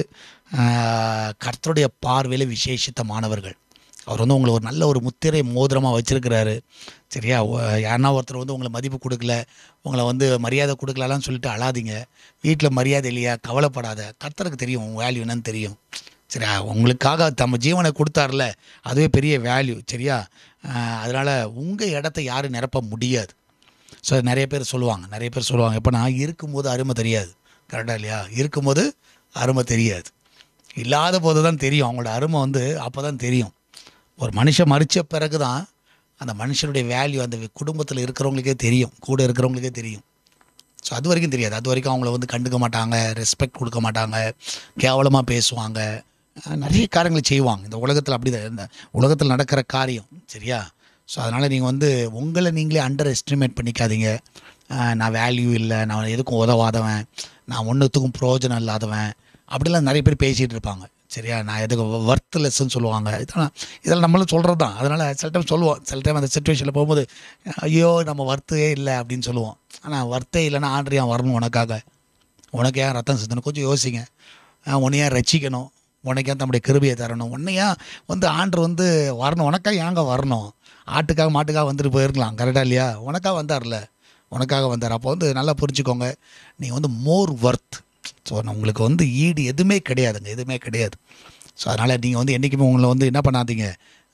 ஆஹ், கர்த்தருடைய பார்வையில் விசேஷித்தமானவர்கள் அவர் வந்து உங்களை ஒரு நல்ல ஒரு முத்திரை மோதிரமாக வச்சிருக்கிறாரு சரியா ஒ- யாருன்னா ஒருத்தர் வந்து உங்களை மதிப்பு கொடுக்கல உங்களை வந்து மரியாதை கொடுக்கலாம்னு சொல்லிட்டு அழாதீங்க வீட்டில் மரியாதை இல்லையா கவலைப்படாத கர்த்தருக்கு தெரியும் உங்கள் வேல்யூ என்னன்னு தெரியும் சரியா உங்களுக்காக தம்ம ஜீவனை கொடுத்தாருல அதுவே பெரிய வேல்யூ சரியா அதனால் உங்கள் இடத்த யாரும் நிரப்ப முடியாது ஸோ நிறைய பேர் சொல்லுவாங்க நிறைய பேர் சொல்லுவாங்க இப்போ நான் இருக்கும்போது அருமை தெரியாது கரெக்டாக இல்லையா இருக்கும்போது அருமை தெரியாது இல்லாத போது தான் தெரியும் அவங்களோட அருமை வந்து அப்போ தான் தெரியும் ஒரு மனுஷன் மறித்த பிறகு தான் அந்த மனுஷனுடைய வேல்யூ அந்த குடும்பத்தில் இருக்கிறவங்களுக்கே தெரியும் கூட இருக்கிறவங்களுக்கே தெரியும் ஸோ அது வரைக்கும் தெரியாது அது வரைக்கும் அவங்கள வந்து கண்டுக்க மாட்டாங்க ரெஸ்பெக்ட் கொடுக்க மாட்டாங்க கேவலமாக பேசுவாங்க அஹ் நிறைய காரியங்களை செய்வாங்க இந்த உலகத்தில் அப்படி தான் இந்த உலகத்தில் நடக்கிற காரியம் சரியா ஸோ அதனால் நீங்கள் வந்து உங்களை நீங்களே அண்டர் எஸ்டிமேட் பண்ணிக்காதீங்க அஹ் நான் வேல்யூ இல்லை நான் எதுக்கும் உதவாதவன் நான் ஒன்றுத்துக்கும் பிரயோஜனம் இல்லாதவன் அப்படிலாம் நிறைய பேர் பேசிகிட்டு இருப்பாங்க சரியா நான் எதுக்கு ஒர்த்லெஸ்ன்னு சொல்லுவாங்க இதெல்லாம் இதெல்லாம் நம்மளும் சொல்கிறது தான் அதனால் சில டைம் சொல்லுவோம் சில டைம் அந்த சுச்சுவேஷனில் போகும்போது ஐயோ நம்ம வர்த்தே இல்லை அப்படின்னு சொல்லுவோம் ஆனால் வர்த்தே இல்லைன்னா ஆண்ட்ரியா வரணும் உனக்காக உனக்கு ஏன் ரத்தம் சிந்தணும் கொஞ்சம் யோசிங்க ஆ, உன்னை ஏன் ரசிக்கணும் உனக்கு ஏன் தம்முடைய கிருபையை தரணும் உன்னை ஏன் வந்து ஆண்டர் வந்து வரணும் உனக்காக ஏங்க வரணும் ஆட்டுக்காக மாட்டுக்காக வந்துட்டு போயிருக்கலாம் கரெக்டாக இல்லையா உனக்காக வந்தார்ல உனக்காக வந்தார் அப்போ வந்து நல்லா புரிஞ்சுக்கோங்க நீங்கள் வந்து மோர் ஒர்த் ஸோ உங்களுக்கு வந்து ஈடு எதுவுமே கிடையாதுங்க எதுவுமே கிடையாது ஸோ அதனால் நீங்கள் வந்து என்றைக்குமே உங்களை வந்து என்ன பண்ணாதீங்க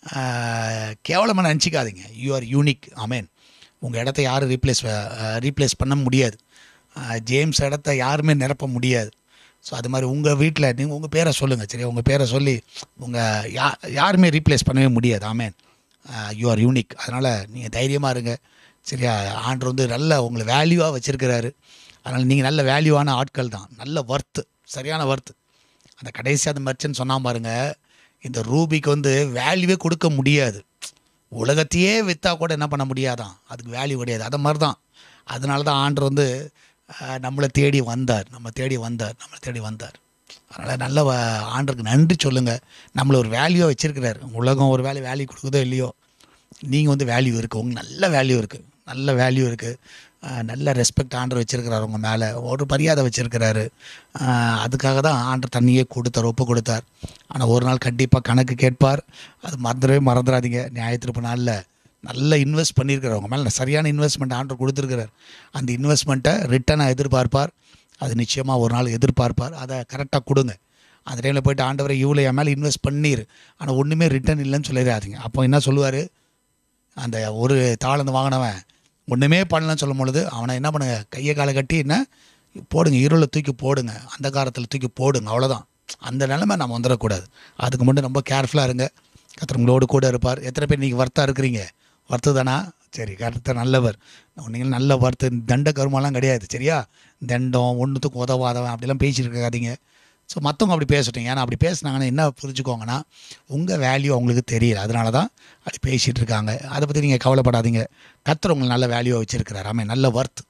கேவலமாக நினச்சிக்காதீங்க யூ ஆர் யூனிக் ஆமேன் உங்கள் இடத்த யாரும் ரீப்ளேஸ் ரீப்ளேஸ் பண்ண முடியாது ஆஹ் ஜேம்ஸ் இடத்த யாருமே நிரப்ப முடியாது ஸோ அது மாதிரி உங்கள் வீட்டில் நீங்கள் உங்கள் பேரை சொல்லுங்கள் சரியா உங்கள் பேரை சொல்லி உங்கள் யா யாருமே ரீப்ளேஸ் பண்ணவே முடியாது ஆமேன் யூ ஆர் யூனிக் அதனால் நீங்கள் தைரியமாக இருங்க சரியா ஆண்டர் வந்து நல்ல உங்களை வேல்யூவாக வச்சுருக்கிறாரு அதனால் நீங்கள் நல்ல வேல்யூவான ஆட்கள் தான் நல்ல ஒர்த்து சரியான ஒர்த்து அந்த கடைசி அந்த மர்ச்சன் சொன்னா பாருங்க இந்த ரூபிக்கு வந்து வேல்யூவே கொடுக்க முடியாது உலகத்தையே விற்றா கூட என்ன பண்ண முடியாதான் அதுக்கு வேல்யூ கிடையாது அது மாதிரி தான் அதனால தான் ஆண்டர் வந்து அஹ், நம்மளை தேடி வந்தார் நம்ம தேடி வந்தார் நம்மளை தேடி வந்தார் அதனால் நல்ல வ- ஆண்டருக்கு நன்றி சொல்லுங்கள் நம்மளை ஒரு வேல்யூவாக வச்சுருக்கிறார் உலகம் ஒரு வேல்யூ வேல்யூ கொடுக்குதோ இல்லையோ நீங்கள் வந்து வேல்யூ இருக்குது உங்களுக்கு நல்ல வேல்யூ இருக்குது நல்ல வேல்யூ இருக்குது நல்ல ரெஸ்பெக்ட் ஆண்டர் வச்சுருக்கிறார் உங்கள் மேலே ஒரு மரியாதை வச்சுருக்கிறாரு அதுக்காக தான் ஆண்டர் தண்ணியே கொடுத்தார் ஒப்பு கொடுத்தார் ஆனால் ஒரு நாள் கண்டிப்பாக கணக்கு கேட்பார் அது மறந்துடவே மறந்துடாதீங்க நியாயத்திருப்பு நாளில் நல்ல இன்வெஸ்ட் பண்ணியிருக்கிறார் உங்கள் மேலே சரியான இன்வெஸ்ட்மெண்ட் ஆண்டர் கொடுத்துருக்கிறார் அந்த இன்வெஸ்ட்மெண்ட்டை ரிட்டனாக எதிர்பார்ப்பார் அது நிச்சயமாக ஒரு நாள் எதிர்பார்ப்பார் அதை கரெக்டாக கொடுங்க அந்த டைமில் போயிட்டு ஆண்டவரை இவ்வளோ என் மேலே இன்வெஸ்ட் பண்ணிரு ஆனால் ஒன்றுமே ரிட்டர்ன் இல்லைன்னு சொல்லிடாதீங்க அப்போ என்ன சொல்லுவார் அந்த ஒரு தாளந்து வாங்கினவன் ஒன்றுமே பண்ணலன்னு சொல்லும் பொழுது அவனை என்ன பண்ணுங்க கையை காலை கட்டி என்ன போடுங்க இருளை தூக்கி போடுங்க அந்த காரத்தில் தூக்கி போடுங்க அவ்வளோதான் அந்த நிலைமை நம்ம வந்துடக்கூடாது அதுக்கு மட்டும் ரொம்ப கேர்ஃபுல்லாக இருங்க கர்த்தர் உங்களோடு கூட இருப்பார் எத்தனை பேர் நீங்கள் வர்த்தா இருக்கிறீங்க வர்த்து தானா சரி கர்த்தர் நல்லவர் நீங்கள் நல்ல வர்த்து தண்ட கருமெல்லாம் கிடையாது சரியா தண்டம் ஒன்றுத்துக்கும் உதவாதவன் அப்படிலாம் பேசிட்டு இருக்காதீங்க ஸோ மற்றவங்க அப்படி பேசட்டும் ஏன்னா அப்படி பேசுனாங்கன்னா என்ன புரிஞ்சுக்கோங்கன்னா உங்கள் வேல்யூ அவங்களுக்கு தெரியல அதனால தான் அப்படி பேசிகிட்டு இருக்காங்க அதை பற்றி நீங்கள் கவலைப்படாதீங்க கர்த்தர் உங்களுக்கு நல்ல வேல்யூவை வச்சுருக்கிறார் ஆமாம் நல்ல ஒர்த்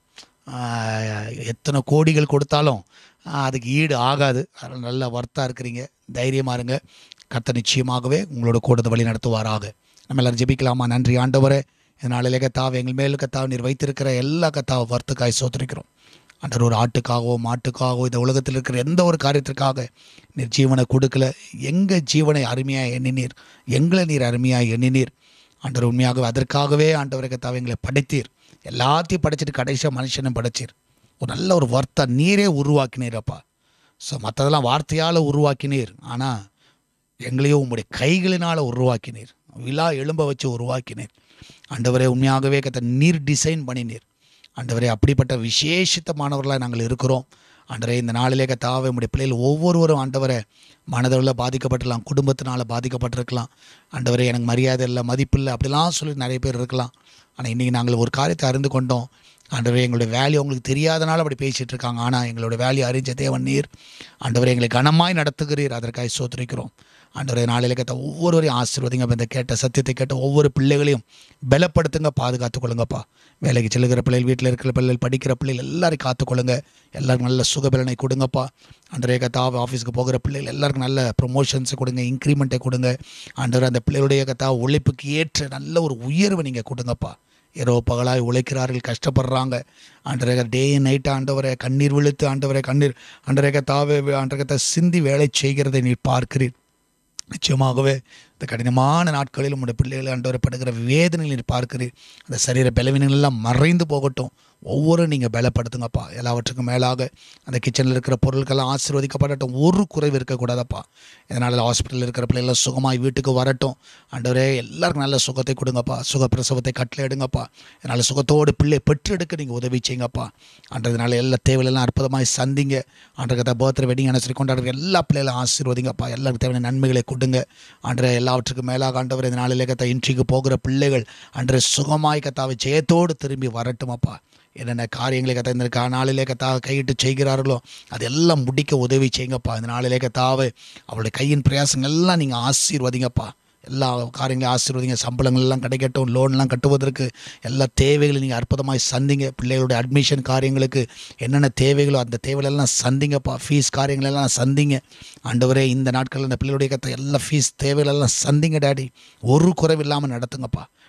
எத்தனை கோடிகள் கொடுத்தாலும் ஆஹ், அதுக்கு ஈடு ஆகாது அதனால் நல்ல ஒர்த்தாக இருக்கிறீங்க தைரியமாக இருங்க கர்த்தர் நிச்சயமாகவே உங்களோட கூட்டத்தை வழி நடத்துவாராக நம்ம எல்லாரும் ஜெபிக்கலாமா நன்றி ஆண்டவரே இந்த நாளிலே கத்தாவை எங்கள் மேல் கத்தாவை நீர் வைத்திருக்கிற எல்லா கத்தாவை வர்த்துக்காய் சோத்திருக்கிறோம் அன்றர் ஒரு ஆட்டுக்காகவோ மாட்டுக்காகவோ இந்த உலகத்தில் இருக்கிற எந்த ஒரு காரியத்திற்காக நீர் ஜீவனை கொடுக்கல எங்கள் ஜீவனை அருமையாக எண்ணினீர் எங்களை நீர் அருமையாக எண்ணினீர் ஆண்டவர் உண்மையாகவே அதற்காகவே ஆண்டவரை கத்தாவை எங்களை படைத்தீர் எல்லாத்தையும் படைச்சிட்டு கடைசியாக மனுஷனும் படைச்சீர் ஒரு நல்ல ஒரு வார்த்தை நீரே உருவாக்கினீர் அப்பா ஸோ மற்றதெல்லாம் வார்த்தையால் உருவாக்கினீர் ஆனால் எங்களையும் உம்முடைய கைகளினால் உருவாக்கினீர் விழா எலும்ப வச்சு உருவாக்கினீர் ஆண்டவரே உண்மையாகவே கத்த நீர் டிசைன் பண்ணினீர் ஆண்டவரே அப்படிப்பட்ட விசேஷித்தமானவர்களாக நாங்கள் இருக்கிறோம் ஆண்டவரே இந்த நாளிலே கத்தாவே உம்முடைய பிள்ளைகள் ஒவ்வொருவரும் ஆண்டவரே மனதளவில் பாதிக்கப்பட்டிருக்கலாம் குடும்பத்தினால் பாதிக்கப்பட்டிருக்கலாம் ஆண்டவரே எனக்கு மரியாதை இல்லை மதிப்பு இல்லை அப்படிலாம் சொல்லி நிறைய பேர் இருக்கலாம் ஆனால் இன்றைக்கி நாங்கள் ஒரு காரியத்தை அறிந்து கொண்டோம் ஆண்டவரே எங்களுடைய வேல்யூ அவங்களுக்கு தெரியாதனால அப்படி பேசிகிட்டு இருக்காங்க ஆனால் எங்களுடைய வேல்யூ அறிஞ்ச தேவன் நீர் ஆண்டவரே எங்களை கனமாய் நடத்துகிறீர் அதற்காக சோதரிக்கிறோம் ஆண்டவரே நாளையில கேட்ட ஒவ்வொருவரையும் ஆசீர்வதிங்க இந்த கேட்ட சத்தியத்தை கேட்ட ஒவ்வொரு பிள்ளைகளையும் பலப்படுத்துங்க பாதுகாத்துக் கொள்ளுங்கப்பா வேலைக்கு செல்லுகிற பிள்ளைகள் வீட்டில் இருக்கிற பிள்ளைகள் படிக்கிற பிள்ளைகள் எல்லாரையும் காத்துக்கொள்ளுங்க எல்லாருக்கும் நல்ல சுகபலனை கொடுங்கப்பா ஆண்டவரே கத்தா ஆஃபீஸ்க்கு போகிற பிள்ளைகள் எல்லாருக்கும் நல்ல ப்ரொமோஷன்ஸை கொடுங்க இன்க்ரிமெண்ட்டை கொடுங்க ஆண்டவர் அந்த பிள்ளைகளுடைய கத்தா உழைப்புக்கு ஏற்ற நல்ல ஒரு உயர்வை நீங்கள் கொடுங்கப்பா இரவு பகலாய் உழைக்கிறார்கள் கஷ்டப்படுறாங்க ஆண்டரக டே நைட் ஆண்டவரை கண்ணீர் விழுத்து ஆண்டவரை கண்ணீர் ஆண்டரக தாவே ஆண்டரகத்தை சிந்தி வேலை செய்கிறதை நீர் பார்க்கிறீர் நிச்சயமாகவே இந்த கடினமான நாட்களில் உங்களுடைய பிள்ளைகளை ஆண்டவரை படுகிற வேதனைகளை நீர் பார்க்கிறீர் அந்த சரீர பலவீனங்கள் எல்லாம் மறைந்து போகட்டும் ஒவ்வொரு நீங்கள் பலப்படுத்துங்கப்பா எல்லாவற்றுக்கும் மேலாக அந்த கிச்சனில் இருக்கிற பொருட்கள்லாம் ஆசீர்வதிக்கப்படட்டும் ஒரு குறைவு இருக்கக்கூடாதப்பா இதனால் ஹாஸ்பிட்டலில் இருக்கிற பிள்ளைகள் சுகமாய் வீட்டுக்கு வரட்டும் ஆண்டவரே எல்லாருக்கும் நல்ல சுகத்தை கொடுங்கப்பா சுக பிரசவத்தை கட்டில் எடுங்கப்பா இதனால் சுகத்தோடு பிள்ளை பெற்றெடுக்க நீங்கள் உதவி செய்யுங்கப்பா ஆண்டதுனால எல்லா தேவையெல்லாம் அற்புதமாய் சந்திங்க ஆண்டகத்தை பர்த்டே வெட்டிங் அனுசரி கொண்டாடுற எல்லா பிள்ளைகளும் ஆசீர்வதிங்கப்பா எல்லாருக்கும் தேவையான நன்மைகளை கொடுங்க ஆண்டரை எல்லாவற்றுக்கும் மேலாக ஆண்டவர் இந்த நாளிலே கத்தா இன்றைக்கு போகிற பிள்ளைகள் அன்றை சுகமாய் கத்தாவை ஜெயத்தோடு திரும்பி வரட்டுமப்பா என்னென்ன காரியங்களை கத்தா இந்த கா- நாளிலே கத்தாக கையிட்டு செய்கிறார்களோ அதெல்லாம் முடிக்க உதவி செய்யுங்கப்பா இந்த நாளிலே கத்தாவை அவளுடைய கையின் பிரயாசங்கள் எல்லாம் நீங்கள் ஆசீர்வதிங்கப்பா எல்லா காரியங்களையும் ஆசீர்வதிங்க சம்பளங்கள் எல்லாம் கிடைக்கட்டும் லோன்லாம் கட்டுவதற்கு எல்லா தேவைகளையும் நீங்கள் அற்புதமாய் சந்திங்க பிள்ளைகளுடைய அட்மிஷன் காரியங்களுக்கு என்னென்ன தேவைகளோ அந்த தேவைகளெல்லாம் சந்திங்கப்பா ஃபீஸ் காரியங்களெல்லாம் சந்திங்க ஆண்டவரே இந்த நாட்களில் அந்த பிள்ளைகளுடைய கத்த எல்லா ஃபீஸ் தேவைகளெல்லாம் சந்திங்க டாடி ஒரு குறைவு இல்லாமல் நடத்துங்கப்பா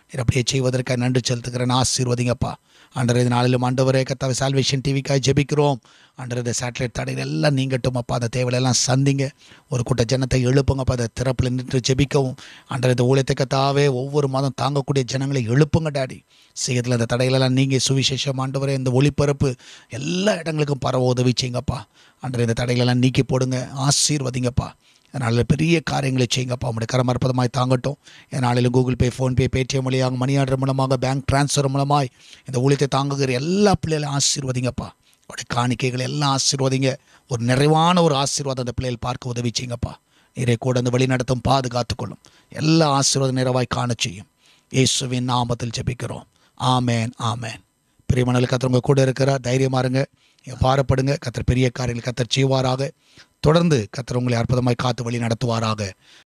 நீர் அப்படியே செய்வதற்காக நன்றி செலுத்துகிறேன் ஆசீர்வதிங்கப்பா அன்றரை நாளிலும் ஆண்டவரே கத்தாவை சால்வேஷன் டிவிக்காக ஜெபிக்கிறோம் அன்றரை இந்த சேட்டலைட் தடைகள் எல்லாம் நீங்கட்டும் அப்பா அந்த தேவையெல்லாம் சந்திங்க ஒரு கூட்ட ஜனத்தை எழுப்புங்கப்பா அந்த திறப்பில் நின்று ஜெபிக்கவும் அன்றரை இந்த ஊழியத்தை கத்தாவே ஒவ்வொரு மாதம் தாங்கக்கூடிய ஜனங்களை எழுப்புங்க டாடி சீக்கிரத்தில் அந்த தடைகளெல்லாம் நீங்கள் சுவிசேஷம் ஆண்டவரே இந்த ஒளிபரப்பு எல்லா இடங்களுக்கும் பரவ உதவி செய்யுங்கப்பா அன்றரை இந்த தடைகளெல்லாம் நீக்கி போடுங்க ஆசீர்வதிங்கப்பா அதனால் பெரிய காரியங்களை செய்யுங்கப்பா உங்களுடைய கரம் அற்புதமாய் தாங்கட்டும் என்னாலும் கூகுள் பே ஃபோன்பே பேடிஎம் வழியாக மணி ஆர்டர் மூலமாக பேங்க் ட்ரான்ஸ்ஃபர் மூலமாய் இந்த ஊழியத்தை தாங்குகிற எல்லா பிள்ளைகளையும் ஆசீர்வதிங்கப்பா அவருடைய காணிக்கைகளை எல்லாம் ஆசீர்வதிங்க ஒரு நிறைவான ஒரு ஆசீர்வாதம் அந்த பிள்ளைகள் பார்க்க உதவி செய்யுங்கப்பா நீரை கூட அந்த வழி நடத்தும் பாதுகாத்துக்கொள்ளும் எல்லா ஆசீர்வாதம் நிறைவாய் காண செய்யும் இயேசுவின் நாமத்தில் ஜெபிக்கிறோம் ஆமேன் ஆமேன் பிரியமணல் கத்தர் கூட இருக்கிறார் தைரியமா இருங்க நீங்க பாரப்படுங்க கத்தர் பெரிய காரியங்கள் கத்தர் செய்வாராக தொடர்ந்து கத்தர் உங்களை அற்புதமாய் காத்து வழி நடத்துவாராக